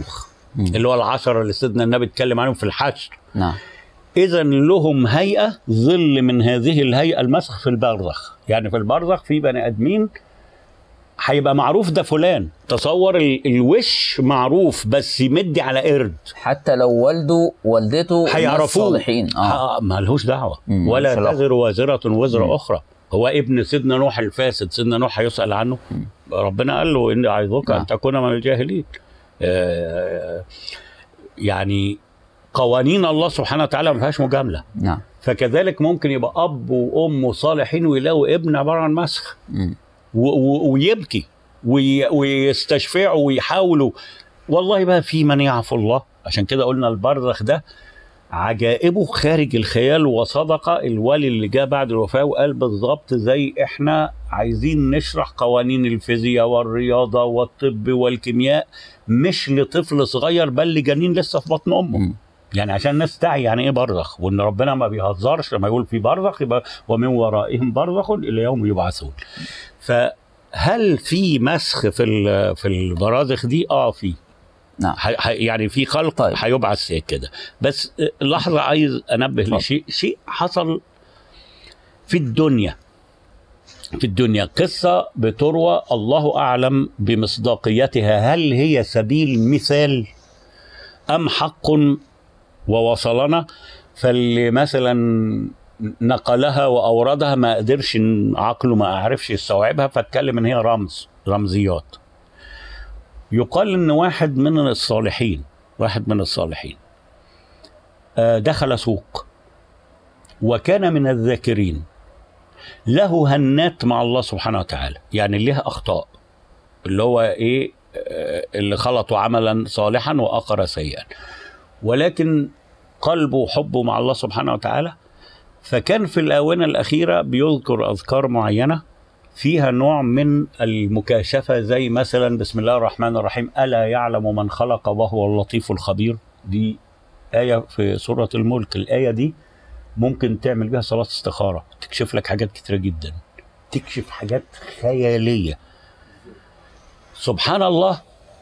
مم. اللي هو العشرة اللي سيدنا النبي اتكلم عنهم في الحشر نعم اذا لهم هيئه ظل من هذه الهيئه المسخ في البرزخ يعني في البرزخ في بني ادمين هيبقى معروف ده فلان تصور ال- الوش معروف بس يمدي على قرد حتى لو والده والدته ناس هيعرفوه صالحين اه آه ما لهوش دعوه مم، ولا مش علاقة. تزر وازره وزر مم. اخرى هو ابن سيدنا نوح الفاسد سيدنا نوح هيسال عنه مم. ربنا قال له اني اعظك نعم. ان تكون من الجاهلين آه، يعني قوانين الله سبحانه وتعالى ما فيهاش مجامله نعم فكذلك ممكن يبقى اب وام صالحين ويلاقوا ابن عباره عن مسخ مم. و- و- ويبكي وي- ويستشفعوا ويحاولوا والله بقى في من يعفو الله عشان كده قلنا البرزخ ده عجائبه خارج الخيال وصدق الولي اللي جاء بعد الوفاة وقال بالظبط زي احنا عايزين نشرح قوانين الفيزياء والرياضة والطب والكيمياء مش لطفل صغير بل لجنين لسه في بطن امه مم. يعني عشان الناس تعي يعني ايه برزخ وان ربنا ما بيهزرش لما يقول في برزخ يبقى ومن ورائهم برزخ الى يوم يبعثون فهل في مسخ في ال- في البرازخ دي اه في نعم ح- ح- يعني في خلق طيب. هيبعث كده بس لحظه عايز انبه اتفضل. لشيء شيء حصل في الدنيا في الدنيا قصة بتروى الله أعلم بمصداقيتها هل هي سبيل مثال أم حق ووصلنا فاللي مثلا نقلها وأوردها ما قدرش إن عقله ما عرفش يستوعبها فاتكلم إن هي رمز رمزيات يقال إن واحد من الصالحين واحد من الصالحين آه، دخل سوق وكان من الذاكرين له هنات مع الله سبحانه وتعالى يعني لها اخطاء اللي هو ايه آه، اللي خلطوا عملا صالحا واخر سيئا ولكن قلبه وحبه مع الله سبحانه وتعالى فكان في الاونه الاخيره بيذكر اذكار معينه فيها نوع من المكاشفه زي مثلا بسم الله الرحمن الرحيم الا يعلم من خلق وهو اللطيف الخبير دي ايه في سوره الملك الايه دي ممكن تعمل بيها صلاه استخاره تكشف لك حاجات كتيره جدا تكشف حاجات خياليه سبحان الله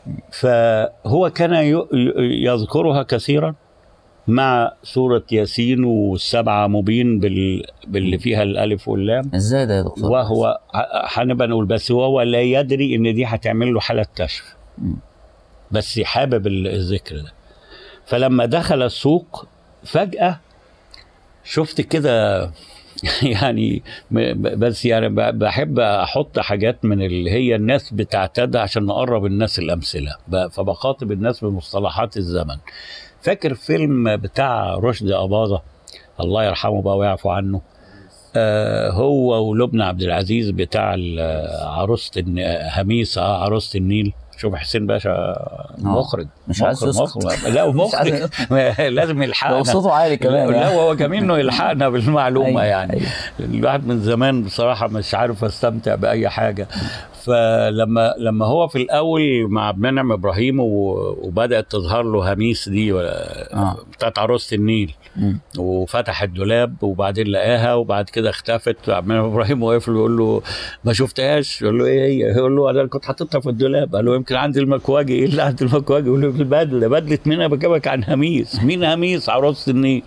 فهو كان ي- ي- يذكرها كثيرا مع سورة ياسين والسبعة مبين بال... باللي فيها الألف واللام ازاي ده يا دكتور وهو ه- هنبقى نقول بس وهو لا يدري ان دي هتعمل له حاله كشف مم. بس حابب ال- الذكر ده فلما دخل السوق فجاه شفت كده يعني م- ب- بس يعني ب- بحب احط حاجات من اللي هي الناس بتعتادها عشان نقرب الناس الامثله ب- فبخاطب الناس بمصطلحات الزمن فاكر فيلم بتاع رشدي اباظه الله يرحمه بقى ويعفو عنه آه هو ولبنى عبد العزيز بتاع ال- عروسه الن- هميس اه عروسه النيل شوف حسين باشا مخرج مش عايز مخرج- يسكت. مخرج. لا مش عايز مخرج لازم يلحقنا لو صوته عالي كمان لا يعني. هو جميل انه يلحقنا بالمعلومه أيوة، يعني أيوة. الواحد من زمان بصراحه مش عارف استمتع باي حاجه فلما لما هو في الاول مع عبد المنعم ابراهيم و- وبدات تظهر له هميس دي آه. بتاعت عروسه النيل مم. وفتح الدولاب وبعدين لقاها وبعد كده اختفت عبد المنعم ابراهيم واقف له يقول له ما شفتهاش يقول له ايه هي يقول له انا كنت حاططها في الدولاب قال له يمكن عندي المكواجي ايه اللي عند المكواجي يقول له في البدله بدله مين انا بكلمك عن هميس مين هميس عروسه النيل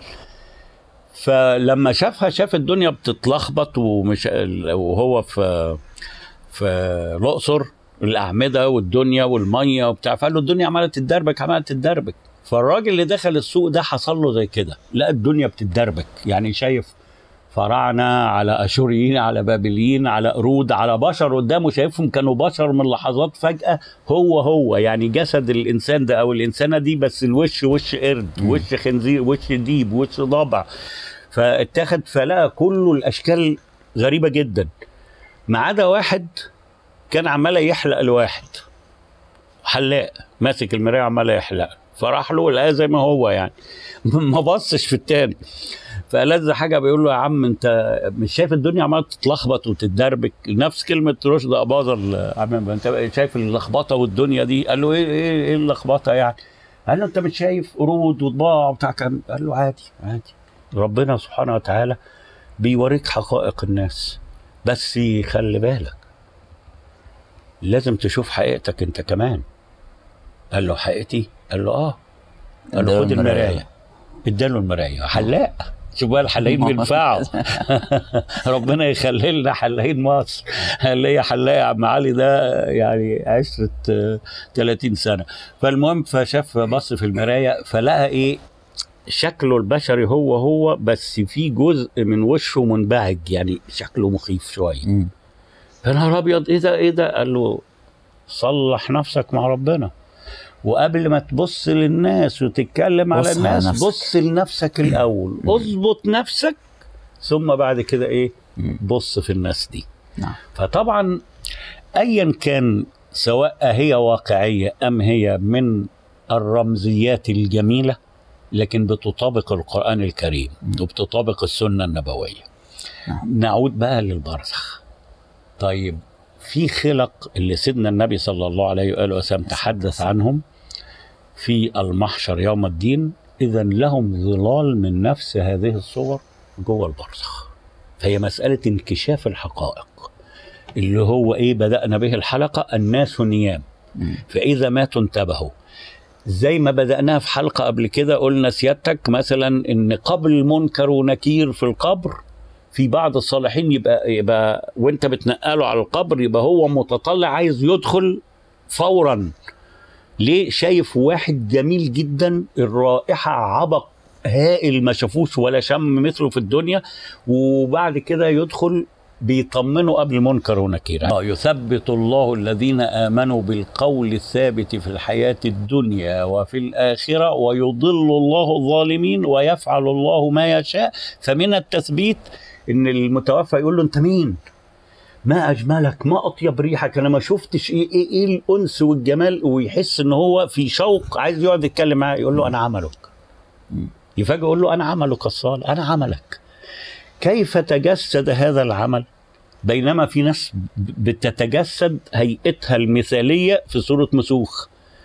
فلما شافها شاف الدنيا بتتلخبط ومش وهو في في الاقصر الاعمده والدنيا والميه وبتاع فقال له الدنيا عماله تتدربك عماله تتدربك فالراجل اللي دخل السوق ده حصل له زي كده لقى الدنيا بتتدربك يعني شايف فراعنه على اشوريين على بابليين على قرود على بشر قدامه شايفهم كانوا بشر من لحظات فجاه هو هو يعني جسد الانسان ده او الانسانه دي بس الوش وش قرد وش خنزير وش ديب وش ضبع فاتخذ فلقى كله الاشكال غريبه جدا ما عدا واحد كان عمال يحلق لواحد حلاق ماسك المرايه عمال يحلق فراح له لقاه زي ما هو يعني ما بصش في التاني فألذ حاجه بيقول له يا عم انت مش شايف الدنيا عماله تتلخبط وتتدربك نفس كلمه رشد اباظه ال- عم انت شايف اللخبطه والدنيا دي قال له ايه ايه ايه اللخبطه يعني قال له انت مش شايف قرود وطباع وبتاع كان قال له عادي عادي ربنا سبحانه وتعالى بيوريك حقائق الناس بس خلي بالك لازم تشوف حقيقتك انت كمان قال له حقيقتي قال له اه قال اداله له خد المراية. المرايه اداله المرايه حلاق شوف بقى الحلاقين بينفعوا ربنا يخلي لنا حلاقين مصر اللي هي حلاق يا عم علي ده يعني عشرة آه، 30 سنه فالمهم فشاف بص في المرايه فلقى ايه شكله البشري هو هو بس في جزء من وشه منبعج يعني شكله مخيف شويه مم. يا نهار ابيض ايه ده ايه ده قال له صلح نفسك مع ربنا وقبل ما تبص للناس وتتكلم على بص على الناس نفسك. بص لنفسك الاول اظبط نفسك ثم بعد كده ايه مم. بص في الناس دي نعم فطبعا ايا كان سواء هي واقعيه ام هي من الرمزيات الجميله لكن بتطابق القران الكريم وبتطابق السنه النبويه نعم. نعود بقى للبرزخ طيب في خلق اللي سيدنا النبي صلى الله عليه واله وسلم تحدث عنهم في المحشر يوم الدين اذا لهم ظلال من نفس هذه الصور جوه البرزخ فهي مساله انكشاف الحقائق اللي هو ايه بدانا به الحلقه الناس نيام مم. فاذا ماتوا انتبهوا زي ما بدأناها في حلقة قبل كده قلنا سيادتك مثلا إن قبل منكر ونكير في القبر في بعض الصالحين يبقى يبقى وانت بتنقله على القبر يبقى هو متطلع عايز يدخل فورا ليه شايف واحد جميل جدا الرائحة عبق هائل ما شافوش ولا شم مثله في الدنيا وبعد كده يدخل بيطمنوا قبل منكر ونكير آه، يثبت الله الذين آمنوا بالقول الثابت في الحياة الدنيا وفي الآخرة ويضل الله الظالمين ويفعل الله ما يشاء فمن التثبيت إن المتوفى يقول له أنت مين؟ ما اجملك ما اطيب ريحك انا ما شفتش ايه ايه, إيه الانس والجمال ويحس ان هو في شوق عايز يقعد يتكلم معاه يقول له انا عملك يفاجئ يقول له انا عملك الصالح انا عملك كيف تجسد هذا العمل بينما في ناس بتتجسد هيئتها المثاليه في صوره مسوخ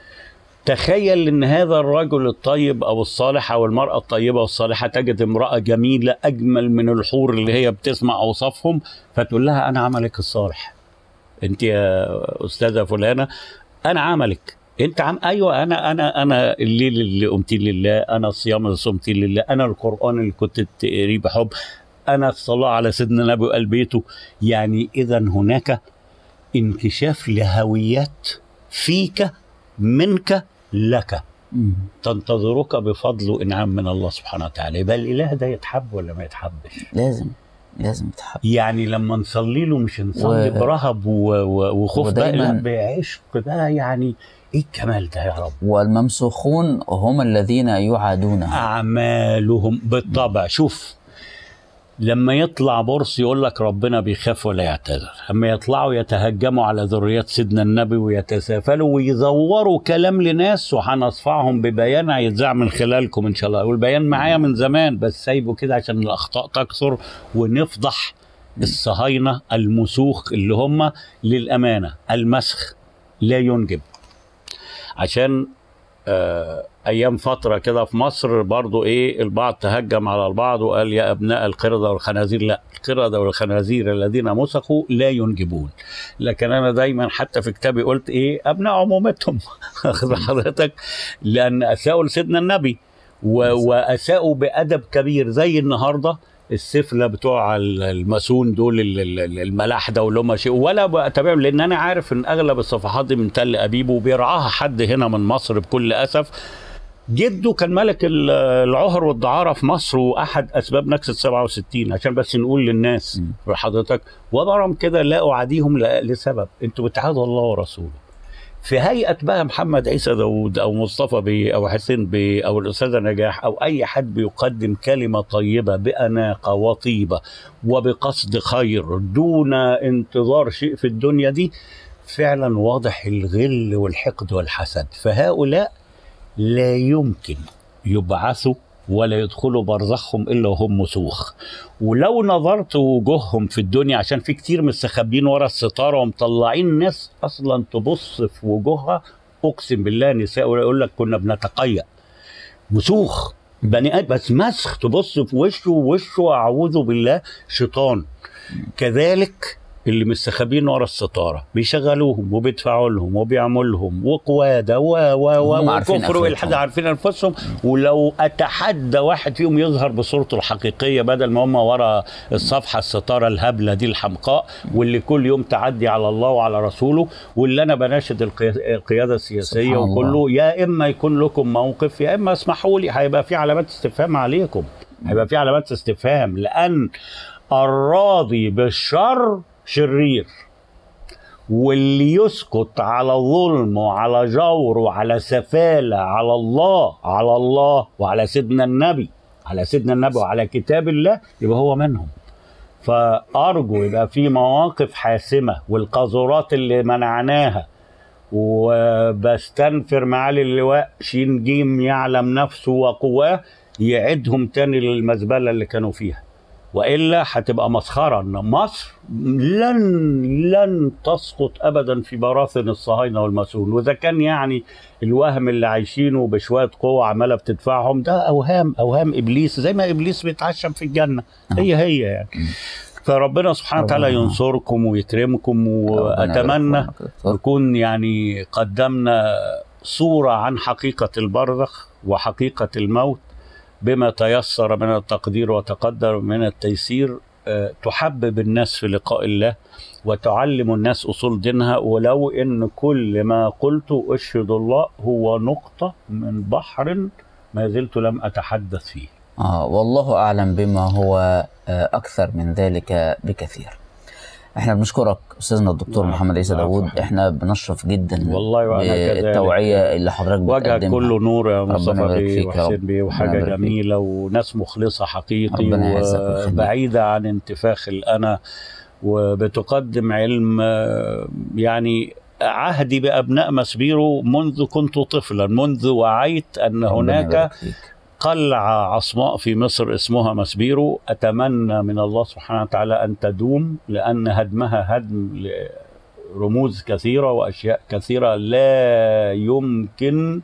تخيل ان هذا الرجل الطيب او الصالح او المراه الطيبه والصالحه تجد امراه جميله اجمل من الحور اللي هي بتسمع اوصافهم فتقول لها انا عملك الصالح انت يا استاذه فلانه انا عملك انت عم ايوه انا انا انا الليل اللي قمتي لله انا الصيام اللي صمتي لله انا القران اللي كنت تقريه بحب انا الصلاه على سيدنا النبي وقال بيته يعني اذا هناك انكشاف لهويات فيك منك لك مم. تنتظرك بفضل وانعام من الله سبحانه وتعالى يبقى الاله ده يتحب ولا ما يتحبش لازم لازم تحب يعني لما نصلي له مش نصلي و- برهب و- و- وخوف بقى ودايماً- لا بعشق بقى يعني ايه الجمال ده يا رب والممسوخون هم الذين يعادون اعمالهم بالطبع شوف لما يطلع بورس يقول لك ربنا بيخاف ولا يعتذر اما يطلعوا يتهجموا على ذريات سيدنا النبي ويتسافلوا ويزوروا كلام لناس وهنصفعهم ببيان هيتذاع من خلالكم ان شاء الله والبيان معايا من زمان بس سايبه كده عشان الاخطاء تكثر ونفضح الصهاينه المسوخ اللي هم للامانه المسخ لا ينجب عشان آه، ايام فتره كده في مصر برضو ايه البعض تهجم على البعض وقال يا ابناء القرده والخنازير لا القرده والخنازير الذين مسخوا لا ينجبون لكن انا دايما حتى في كتابي قلت ايه ابناء عمومتهم واخد حضرتك لان اساءوا لسيدنا النبي و- واساءوا بادب كبير زي النهارده السفلة بتوع ال- الماسون دول ال- ال- الملاحدة واللي هم شيء ولا بتابعهم لان انا عارف ان اغلب الصفحات دي من تل ابيب وبيرعاها حد هنا من مصر بكل اسف جده كان ملك ال- العهر والدعارة في مصر واحد اسباب نكسة 67 عشان بس نقول للناس حضرتك وبرم كده لا اعاديهم ل- لسبب انتوا بتعادوا الله ورسوله في هيئه بقى محمد عيسى داوود او مصطفى بيه او حسين بيه او الاستاذه نجاح او اي حد بيقدم كلمه طيبه باناقه وطيبه وبقصد خير دون انتظار شيء في الدنيا دي فعلا واضح الغل والحقد والحسد فهؤلاء لا يمكن يبعثوا ولا يدخلوا برزخهم الا وهم مسوخ ولو نظرت وجوههم في الدنيا عشان في كتير مستخبين ورا الستاره ومطلعين ناس اصلا تبص في وجوهها اقسم بالله نساء يقول لك كنا بنتقيأ مسوخ بني ادم بس مسخ تبص في وشه ووشه اعوذ بالله شيطان كذلك اللي مستخبين ورا الستاره بيشغلوهم وبيدفعوا لهم وبيعملوا لهم وقواده و و هم و عارفين وكفر والحد آخرتهم. عارفين انفسهم ولو اتحدى واحد فيهم يظهر بصورته الحقيقيه بدل ما هم ورا الصفحه الستاره الهبله دي الحمقاء واللي كل يوم تعدي على الله وعلى رسوله واللي انا بناشد القيا- القياده السياسيه سبحان الله. وكله يا اما يكون لكم موقف يا اما اسمحوا لي هيبقى في علامات استفهام عليكم هيبقى في علامات استفهام لان الراضي بالشر شرير واللي يسكت على ظلم وعلى جور وعلى سفالة على الله على الله وعلى سيدنا النبي على سيدنا النبي وعلى كتاب الله يبقى هو منهم فأرجو يبقى في مواقف حاسمة والقاذورات اللي منعناها وبستنفر معالي اللواء شين جيم يعلم نفسه وقواه يعيدهم تاني للمزبلة اللي كانوا فيها والا هتبقى مسخره ان مصر لن لن تسقط ابدا في براثن الصهاينه والماسون واذا كان يعني الوهم اللي عايشينه بشويه قوه عماله بتدفعهم ده اوهام اوهام ابليس زي ما ابليس بيتعشم في الجنه هي هي يعني فربنا سبحانه وتعالى ربنا- ينصركم ويكرمكم ربنا واتمنى يبارك فيك يا دكتور. نكون يعني قدمنا صورة عن حقيقة البرزخ وحقيقة الموت بما تيسر من التقدير وتقدر من التيسير آه، تحبب الناس في لقاء الله وتعلم الناس أصول دينها ولو إن كل ما قلت أشهد الله هو نقطة من بحر ما زلت لم أتحدث فيه آه والله أعلم بما هو آه أكثر من ذلك بكثير احنا بنشكرك أستاذنا الدكتور نعم، محمد عيسى نعم. داود احنا بنشرف جدا والله وأنا كذلك. بالتوعية اللي حضرتك وجهك بتقدمها كله نور يا ربنا مصطفى يبارك بيه فيك يا وحسين رب. بيه ربنا وحاجة يبارك فيك. جميلة وناس مخلصة حقيقي ربنا يعزك ويخليك. وبعيدة عن انتفاخ الأنا وبتقدم علم آه، يعني عهدي بأبناء مسبيرو منذ كنت طفلا منذ وعيت أن ربنا هناك يبارك فيك. قلعة عصماء في مصر اسمها مسبيرو أتمنى من الله سبحانه وتعالى أن تدوم لأن هدمها هدم رموز كثيرة وأشياء كثيرة لا يمكن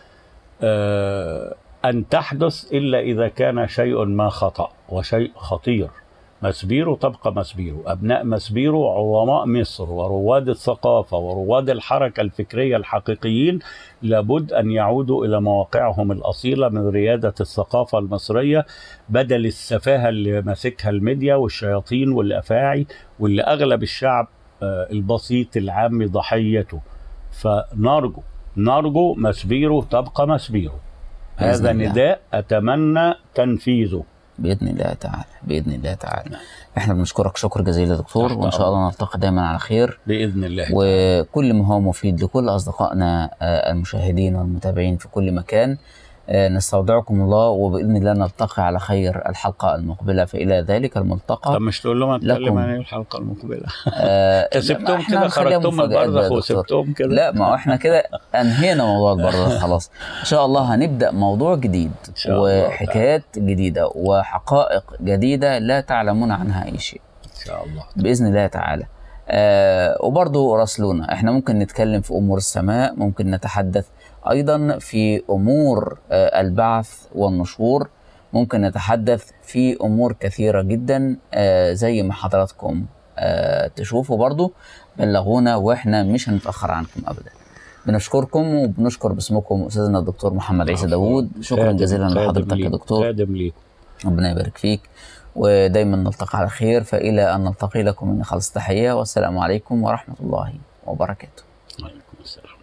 آه، أن تحدث إلا إذا كان شيء ما خطأ وشيء خطير مسبيرو تبقى مسبيرو أبناء مسبيرو عظماء مصر ورواد الثقافة ورواد الحركة الفكرية الحقيقيين لابد أن يعودوا إلى مواقعهم الأصيلة من ريادة الثقافة المصرية بدل السفاهة اللي ماسكها الميديا والشياطين والأفاعي واللي أغلب الشعب آه، البسيط العام ضحيته فنرجو نرجو مسبيرو تبقى مسبيرو بإذن هذا الله. نداء أتمنى تنفيذه بإذن الله تعالى بإذن الله تعالى احنا بنشكرك شكر جزيل يا دكتور تحت وإن شاء الله نلتقي دايما على خير بإذن الله وكل ما هو مفيد لكل أصدقائنا آه، المشاهدين والمتابعين في كل مكان آه، نستودعكم الله وبإذن الله نلتقي على خير الحلقة المقبلة فإلى ذلك الملتقى طب مش تقول لهم اتكلم لكم. عن إيه الحلقة المقبلة آه، انت لا، سبتهم ما إحنا كده هنخليها خرجتهم من مفاجآت بقى البرزخ يا دكتور. وسبتهم كده لا ما هو احنا كده انهينا موضوع البرزخ خلاص ان شاء الله هنبدا موضوع جديد إن شاء الله وحكايات جديده وحقائق جديده لا تعلمون عنها اي شيء إن شاء الله باذن الله تعالى آه وبرضه راسلونا احنا ممكن نتكلم في امور السماء ممكن نتحدث ايضا في امور آه البعث والنشور ممكن نتحدث في امور كثيره جدا آه زي ما حضراتكم آه تشوفوا برضه بلغونا واحنا مش هنتاخر عنكم ابدا بنشكركم وبنشكر باسمكم استاذنا الدكتور محمد عيسى داوود شكرا خادم- جزيلا خادم لحضرتك يا ليك- دكتور خادم ليك ربنا يبارك فيك ودايما نلتقي على خير فإلى أن نلتقي لكم من خالص تحية والسلام عليكم ورحمة الله وبركاته وعليكم السلام